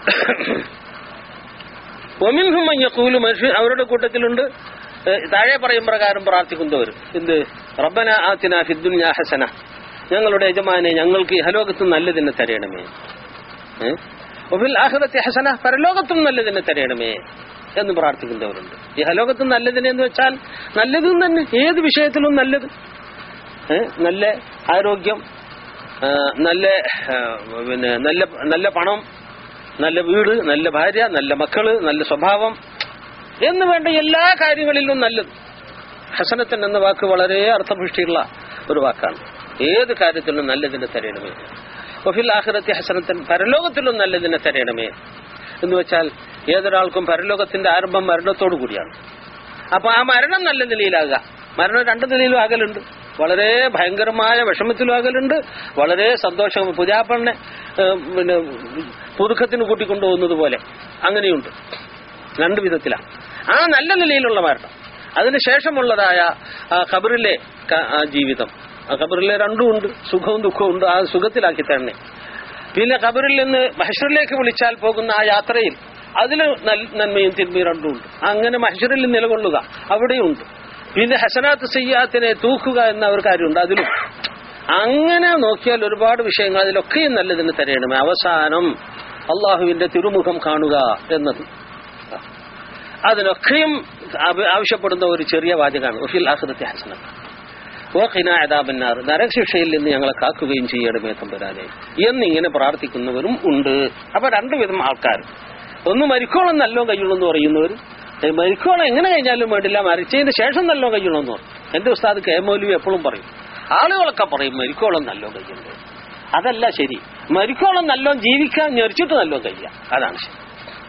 ഒമിൻഹും മഞ്ഞക്കൂല് മനുഷ്യൻ അവരുടെ കൂട്ടത്തിലുണ്ട് ഏഹ്, താഴെ പറയും പ്രകാരം പ്രാർത്ഥിക്കുന്നവർ എന്ത് റബ്ബന ആത്തിന ഫിദ്ദുന്യാ ഹസന ഞങ്ങളുടെ യജമാനെ ഞങ്ങൾക്ക് ഇഹലോകത്ത് നല്ലതിനെ തരയണമേ ഏഹ്? ഒഫിൽ ആഹ്റത്തെ ഹസന പരലോകത്തും നല്ലതിനെ തരയണമേ എന്ന് പ്രാർത്ഥിക്കുന്നവരുണ്ട് ഇഹലോകത്തും നല്ലതിനെ എന്ന് വെച്ചാൽ നല്ലതും തന്നെ ഏത് വിഷയത്തിലും നല്ലത് ഏഹ്? നല്ല ആരോഗ്യം ആ, നല്ല ആ, പിന്നെ നല്ല നല്ല പണം നല്ല വീട് നല്ല ഭാര്യ നല്ല മക്കള് നല്ല സ്വഭാവം എന്ന് വേണ്ട എല്ലാ കാര്യങ്ങളിലും നല്ലത് ഹസനത്തൻ എന്ന വാക്ക് വളരെ അർത്ഥപുഷ്ടിയുള്ള ഒരു വാക്കാണ് ഏത് കാര്യത്തിലും നല്ലതിനെ തരയണമേ ഒഫിൽ ആഖിറത്തി ഹസനത്തൻ പരലോകത്തിലും നല്ലതിനെ തരയണമേ എന്ന് വെച്ചാൽ ഏതൊരാൾക്കും പരലോകത്തിന്റെ ആരംഭം മരണത്തോടു കൂടിയാണ് അപ്പൊ ആ മരണം നല്ല നിലയിലാകുക മരണം രണ്ട് നിലയിലും ആകലുണ്ട് വളരെ ഭയങ്കരമായ വിഷമത്തിലാകലുണ്ട് വളരെ സന്തോഷം പുതിയാപ്പണ്ണെ ഏഹ്, പിന്നെ പുതുക്കത്തിന് കൂട്ടിക്കൊണ്ടുപോകുന്നത് പോലെ അങ്ങനെയുണ്ട് രണ്ട് വിധത്തിലാണ് ആ നല്ല നിലയിലുള്ള മരണം അതിനുശേഷമുള്ളതായ ആ ഖബറിലെ ക- ആ ജീവിതം ആ ഖബറിലെ രണ്ടും ഉണ്ട് സുഖവും ദുഃഖവും ഉണ്ട് ആ സുഖത്തിലാക്കി തന്നെ പിന്നെ ഖബറിൽ നിന്ന് മഹഷറിലേക്ക് വിളിച്ചാൽ പോകുന്ന ആ യാത്രയിൽ അതിൽ നൽ- നന്മയും തിന്മയും രണ്ടും ഉണ്ട് അങ്ങനെ മഹഷറിൽ നിലകൊള്ളുക അവിടെയുണ്ട് പിന്നെ ഹസനാത്ത് സയ്യാത്തിനെ തൂക്കുക എന്ന ഒരു കാര്യമുണ്ട് അതിലും അങ്ങനെ നോക്കിയാൽ ഒരുപാട് വിഷയങ്ങൾ അതിലൊക്കെയും നല്ലതിന് തരയണമേ അവസാനം അള്ളാഹുവിന്റെ തിരുമുഖം കാണുക എന്നത് അതിനൊക്കെയും ആവ- ആവശ്യപ്പെടുന്ന ഒരു ചെറിയ വാചകമാണ് ഉഫിൽ ആഹൃദത്തെ ഹസനം ഓഖിന അദാബന്നാർ നരകശിക്ഷയിൽ നിന്ന് ഞങ്ങളെ കാക്കുകയും ചെയ്യണമേ തമ്പുരാനെ എന്നിങ്ങനെ പ്രാർത്ഥിക്കുന്നവരും ഉണ്ട് അപ്പൊ രണ്ടുവിധം ആൾക്കാർ ഒന്ന് മരിക്കോളം നല്ലോ കഴിയണമെന്ന് പറയുന്നവർ ഏ, മരിക്കോളം എങ്ങനെ കഴിഞ്ഞാലും വേണ്ടില്ല മരിച്ചതിന് ശേഷം നല്ലോ കഴിയണമെന്ന് പറയും എന്റെ ഉസ്താദ് കെ മൗലവി എപ്പോഴും പറയും ആളുകളൊക്കെ പറയും മരിക്കോളം നല്ലോ കഴിയുന്നത് അതല്ല ശരി മരിക്കോളം നല്ലോ ജീവിക്കാൻ ഞെരിച്ചിട്ട് നല്ലോ കഴിയാം അതാണ് ശരി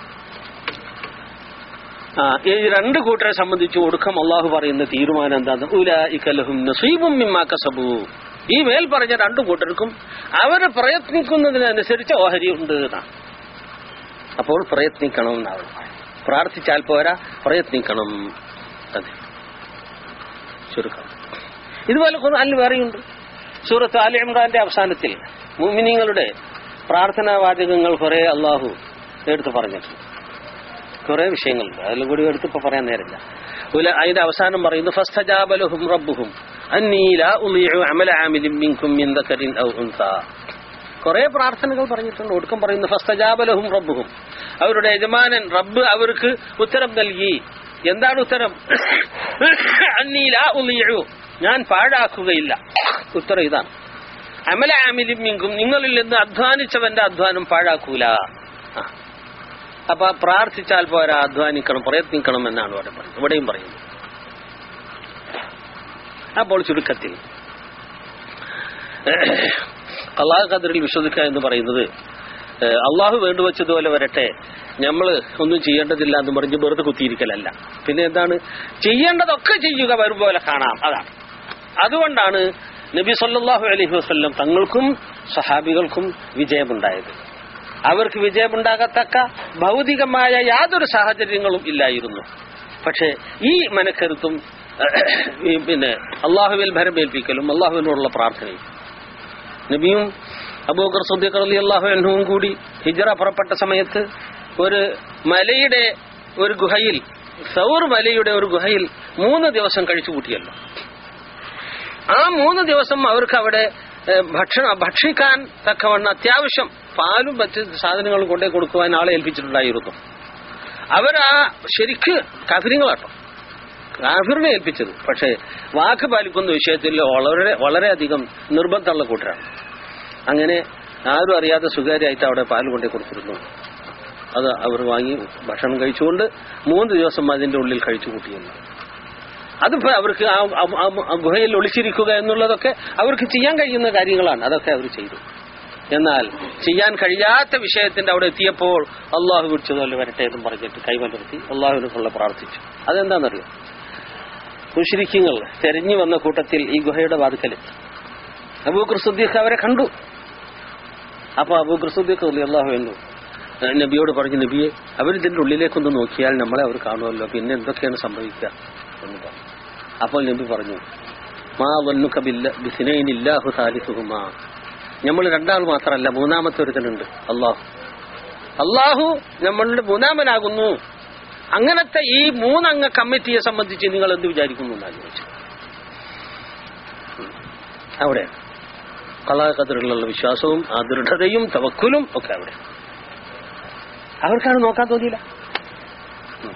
ആ ഈ രണ്ട് കൂട്ടരെ സംബന്ധിച്ച് ഒടുക്കം അള്ളാഹു പറയുന്ന തീരുമാനം എന്താണ് ഉലായിക്കലഹും നസീബും മിമ്മാക്കസബു ഈ മേൽ പറഞ്ഞ രണ്ടു കൂട്ടർക്കും അവര് പ്രയത്നിക്കുന്നതിനനുസരിച്ച് ഓഹരി ഉണ്ട് എന്നാണ് അപ്പോൾ പ്രയത്നിക്കണം എന്നാണ് പ്രാർത്ഥിച്ചാൽ പോരാ പ്രയത്നിക്കണം അതെ ചുരുക്കം ഇതുപോലെ ഖുർആനിൽ വേറെയുണ്ട് സൂറത്ത് ആലി ഇമ്രാന്റെ അവസാനത്തിൽ മുമിനിങ്ങളുടെ പ്രാർത്ഥനാ വാചകങ്ങൾ കുറെ അള്ളാഹു എടുത്തു പറഞ്ഞിട്ടുണ്ട് കുറെ വിഷയങ്ങളുണ്ട് അതിലും കൂടി എടുത്തിപ്പോ പറയാൻ നേരമില്ല ഉല അതിന്റെ അവസാനം പറയുന്നു ഫസ്തജാബലഹും റബ്ബുഹും അന്നീ ലാ ഉളീഉ അമല ആമിലിൻ മിൻകും മിൻ ദക്കറിൻ ഔ ഉൻസ കുറെ പ്രാർത്ഥനകൾ പറഞ്ഞിട്ടുണ്ട് ഒടുക്കം പറയുന്നു ഫസ്തജാബലഹും റബ്ബുഹും അവരുടെ യജമാനൻ റബ്ബ് അവർക്ക് ഉത്തരം നൽകി എന്താണ് ഉത്തരം അന്നീ ലാ ഉളീഉ ഞാൻ പാഴാക്കുകയില്ല ഉത്തരം ഇതാണ് അമല ആമിലിൻ മിൻകും നിങ്ങളിൽ നിന്ന് അധ്വാനിച്ചവന്റെ അധ്വാനം പാഴാക്കൂല ആ അപ്പൊ പ്രാർത്ഥിച്ചാൽ പോരാ അധ്വാനിക്കണം പ്രയത്നിക്കണം എന്നാണ് ഇവിടെ പറയുന്നത് ഇവിടെയും പറയുന്നത് അപ്പോൾ ചുരുക്കത്തിൽ അള്ളാഹു ഖദറിൽ വിശ്വസിക്കുക എന്ന് പറയുന്നത് ഏഹ്, അള്ളാഹു വേണ്ടുവച്ചതുപോലെ വരട്ടെ നമ്മൾ ഒന്നും ചെയ്യേണ്ടതില്ല എന്ന് പറഞ്ഞ് വെറുതെ കുത്തിയിരിക്കലല്ല പിന്നെ എന്താണ് ചെയ്യേണ്ടതൊക്കെ ചെയ്യുക വരും പോലെ കാണാം അതാണ് അതുകൊണ്ടാണ് നബി സല്ലല്ലാഹു അലൈഹി വസല്ലം തങ്ങൾക്കും സഹാബികൾക്കും വിജയമുണ്ടായത് അവർക്ക് വിജയമുണ്ടാകത്തക്ക ഭൗതികമായ യാതൊരു സാഹചര്യങ്ങളും ഇല്ലായിരുന്നു പക്ഷേ ഈ മനക്കരുത്തും ഈ പിന്നെ അള്ളാഹുവിൽ ഭരമേൽപ്പിക്കലും അള്ളാഹുവിനോടുള്ള പ്രാർത്ഥനയും നബിയും അബൂബക്കർ സദ്ദീഖ് റളി അള്ളാഹു അൻഹുവും കൂടി ഹിജറ പുറപ്പെട്ട സമയത്ത് ഒരു മലയുടെ ഒരു ഗുഹയിൽ സൗർ മലയുടെ ഒരു ഗുഹയിൽ മൂന്ന് ദിവസം കഴിച്ചു കൂട്ടിയല്ലോ ആ മൂന്ന് ദിവസം അവർക്ക് അവിടെ ഏഹ്, ഭക്ഷണം ഭക്ഷിക്കാൻ തക്കവണ്ണം അത്യാവശ്യം പാലും മറ്റ് സാധനങ്ങളും കൊണ്ടേ കൊടുക്കുവാൻ ആളെ ഏൽപ്പിച്ചിട്ടുണ്ടായിരുന്നു അവരാ ശരിക്ക് കാഫര്യങ്ങളാട്ടോ കാഫിറിനെ ഏൽപ്പിച്ചത് പക്ഷേ വാക്ക് പാലിക്കുന്ന വിഷയത്തിൽ വളരെ വളരെയധികം നിർബന്ധമുള്ള കൂട്ടരാണ് അങ്ങനെ ആരും അറിയാതെ സ്വകാര്യമായിട്ട് അവിടെ പാല് കൊണ്ടേ കൊടുത്തിരുന്നു അത് അവർ വാങ്ങി ഭക്ഷണം കഴിച്ചുകൊണ്ട് മൂന്ന് ദിവസം അതിന്റെ ഉള്ളിൽ കഴിച്ചു കൂട്ടിയിരുന്നു അതിപ്പോ അവർക്ക് ആ ആ- ആ- ആ ഗുഹയിൽ ഒളിച്ചിരിക്കുക എന്നുള്ളതൊക്കെ അവർക്ക് ചെയ്യാൻ കഴിയുന്ന കാര്യങ്ങളാണ് അതൊക്കെ അവർ ചെയ്തു എന്നാൽ ചെയ്യാൻ കഴിയാത്ത വിഷയത്തിന്റെ അവിടെ എത്തിയപ്പോൾ അള്ളാഹു വിളിച്ചതുപോലെ വരട്ടെ എന്നും പറഞ്ഞിട്ട് കൈമലർത്തി അള്ളാഹുവിനെക്കുള്ള പ്രാർത്ഥിച്ചു അതെന്താണെന്നറിയോ മുഷിരിക്കങ്ങൾ തെരഞ്ഞു വന്ന കൂട്ടത്തിൽ ഈ ഗുഹയുടെ വാതുക്കലെത്തി അബൂഖർ സുദ്ദീഖ് അവരെ കണ്ടു അപ്പൊ അബൂഖർ സുദ്ദീഖ് അലി അള്ളാഹു എന്നു നബിയോട് പറഞ്ഞു നബിയെ അവരിതിന്റെ ഉള്ളിലേക്കൊന്ന് നോക്കിയാൽ നമ്മളെ അവർ കാണുമല്ലോ പിന്നെ എന്തൊക്കെയാണ് സംഭവിക്കുക എന്ന് പറഞ്ഞു അപ്പോൾ നബി പറഞ്ഞു മാ വന്നുക ബില്ല ബിസിനൈനില്ലാഹു താലിസുഹുമാ നമ്മൾ രണ്ടാൾ മാത്രമല്ല മൂന്നാമത്തെ ഒരുത്തനുണ്ട് അള്ളാഹു അള്ളാഹു നമ്മളുടെ മൂന്നാമനാകുന്നു അങ്ങനത്തെ ഈ മൂന്നംഗ കമ്മിറ്റിയെ സംബന്ധിച്ച് നിങ്ങൾ എന്ത് വിചാരിക്കുന്നു എന്നാണ് ചോദിച്ചത് ഉം. അവിടെ കലാകതിലുള്ള വിശ്വാസവും ആ ദൃഢതയും തവക്കുലും ഒക്കെ അവിടെ അവർക്കാണ് നോക്കാൻ തോന്നിയില്ല ഉം.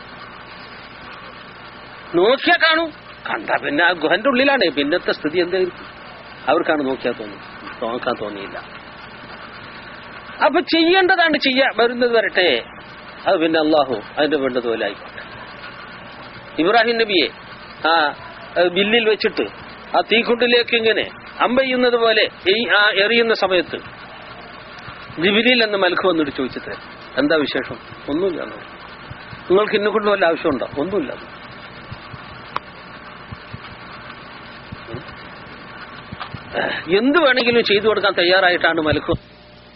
നോക്കിയാ കാണൂ കണ്ട പിന്നെ ആ ഗുഹന്റെ ഉള്ളിലാണ് പിന്നത്തെ സ്ഥിതി എന്തായിരിക്കും അവർക്കാണ് നോക്കിയാൽ തോന്നി നോക്കാൻ തോന്നിയില്ല അപ്പൊ ചെയ്യേണ്ടതാണ് ചെയ്യാ വരുന്നത് വരട്ടെ അത് പിന്നെ അള്ളാഹു അതിന്റെ വേണ്ടത് പോലെ ആയിക്കോട്ടെ ഇബ്രാഹിം നബിയെ ആ ആ ബില്ലിൽ വെച്ചിട്ട് ആ തീക്കുണ്ടിലേക്ക് ഇങ്ങനെ അമ്പെയ്യുന്നത് പോലെ ഈ- ആ എറിയുന്ന സമയത്ത് ജിബിലിൽ എന്ന മലക്ക് വന്നിട്ട് ചോദിച്ചിട്ട് എന്താ വിശേഷം ഒന്നുമില്ല എന്ന് പറഞ്ഞു. നിങ്ങൾക്ക് ഇന്നെ കൊണ്ട് വല്ല ആവശ്യമുണ്ടോ ഒന്നുമില്ല എന്ന്. എന്ത് വേണമെങ്കിലും ചെയ്തു കൊടുക്കാൻ തയ്യാറായിട്ടാണ് മലക്കും